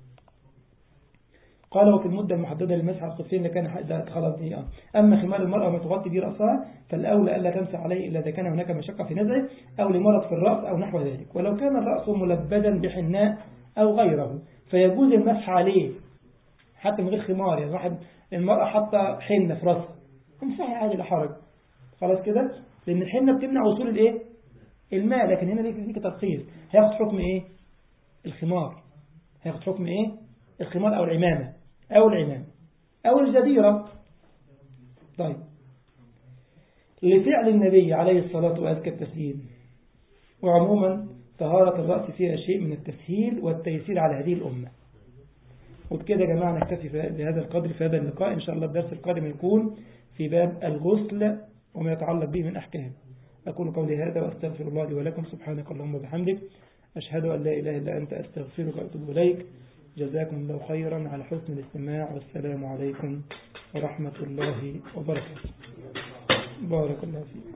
قال وفي المدة المحددة للمسح على الخفين لكان ده خلاص دي اه أما خمار المرأة ما تغطي به رأسها فالأولى ألا تمسح عليه إلا إذا كان هناك مشقة في نزعه أو لمرض في الرأس أو نحو ذلك ولو كان الرأس ملبدا بحناء أو غيره فيجوز المسح عليه حتى من غير خمار يعني واحد المرأة حاطة حنة في رأسها امسحي عادي لا حرج خلاص كده لأن الحنة بتمنع وصول الايه الماء لكن هنا ليك ترخيص هياخد حكم ايه الخمار هياخد حكم ايه الخمار او العمامة او العمامة او الجديرة طيب لفعل النبي عليه الصلاة وأزكى التسهيل وعموما طهارة الرأس فيها شيء من التسهيل والتيسير على هذه الأمة وبكده يا جماعة نكتفي بهذا القدر في هذا اللقاء إن شاء الله الدرس القادم يكون في باب الغسل وما يتعلق به من أحكام أقول قولي هذا وأستغفر الله لي ولكم سبحانك اللهم وبحمدك أشهد أن لا إله إلا أنت أستغفرك وأتوب إليك جزاكم الله خيرا على حسن الاستماع والسلام عليكم ورحمة الله وبركاته بارك الله فيك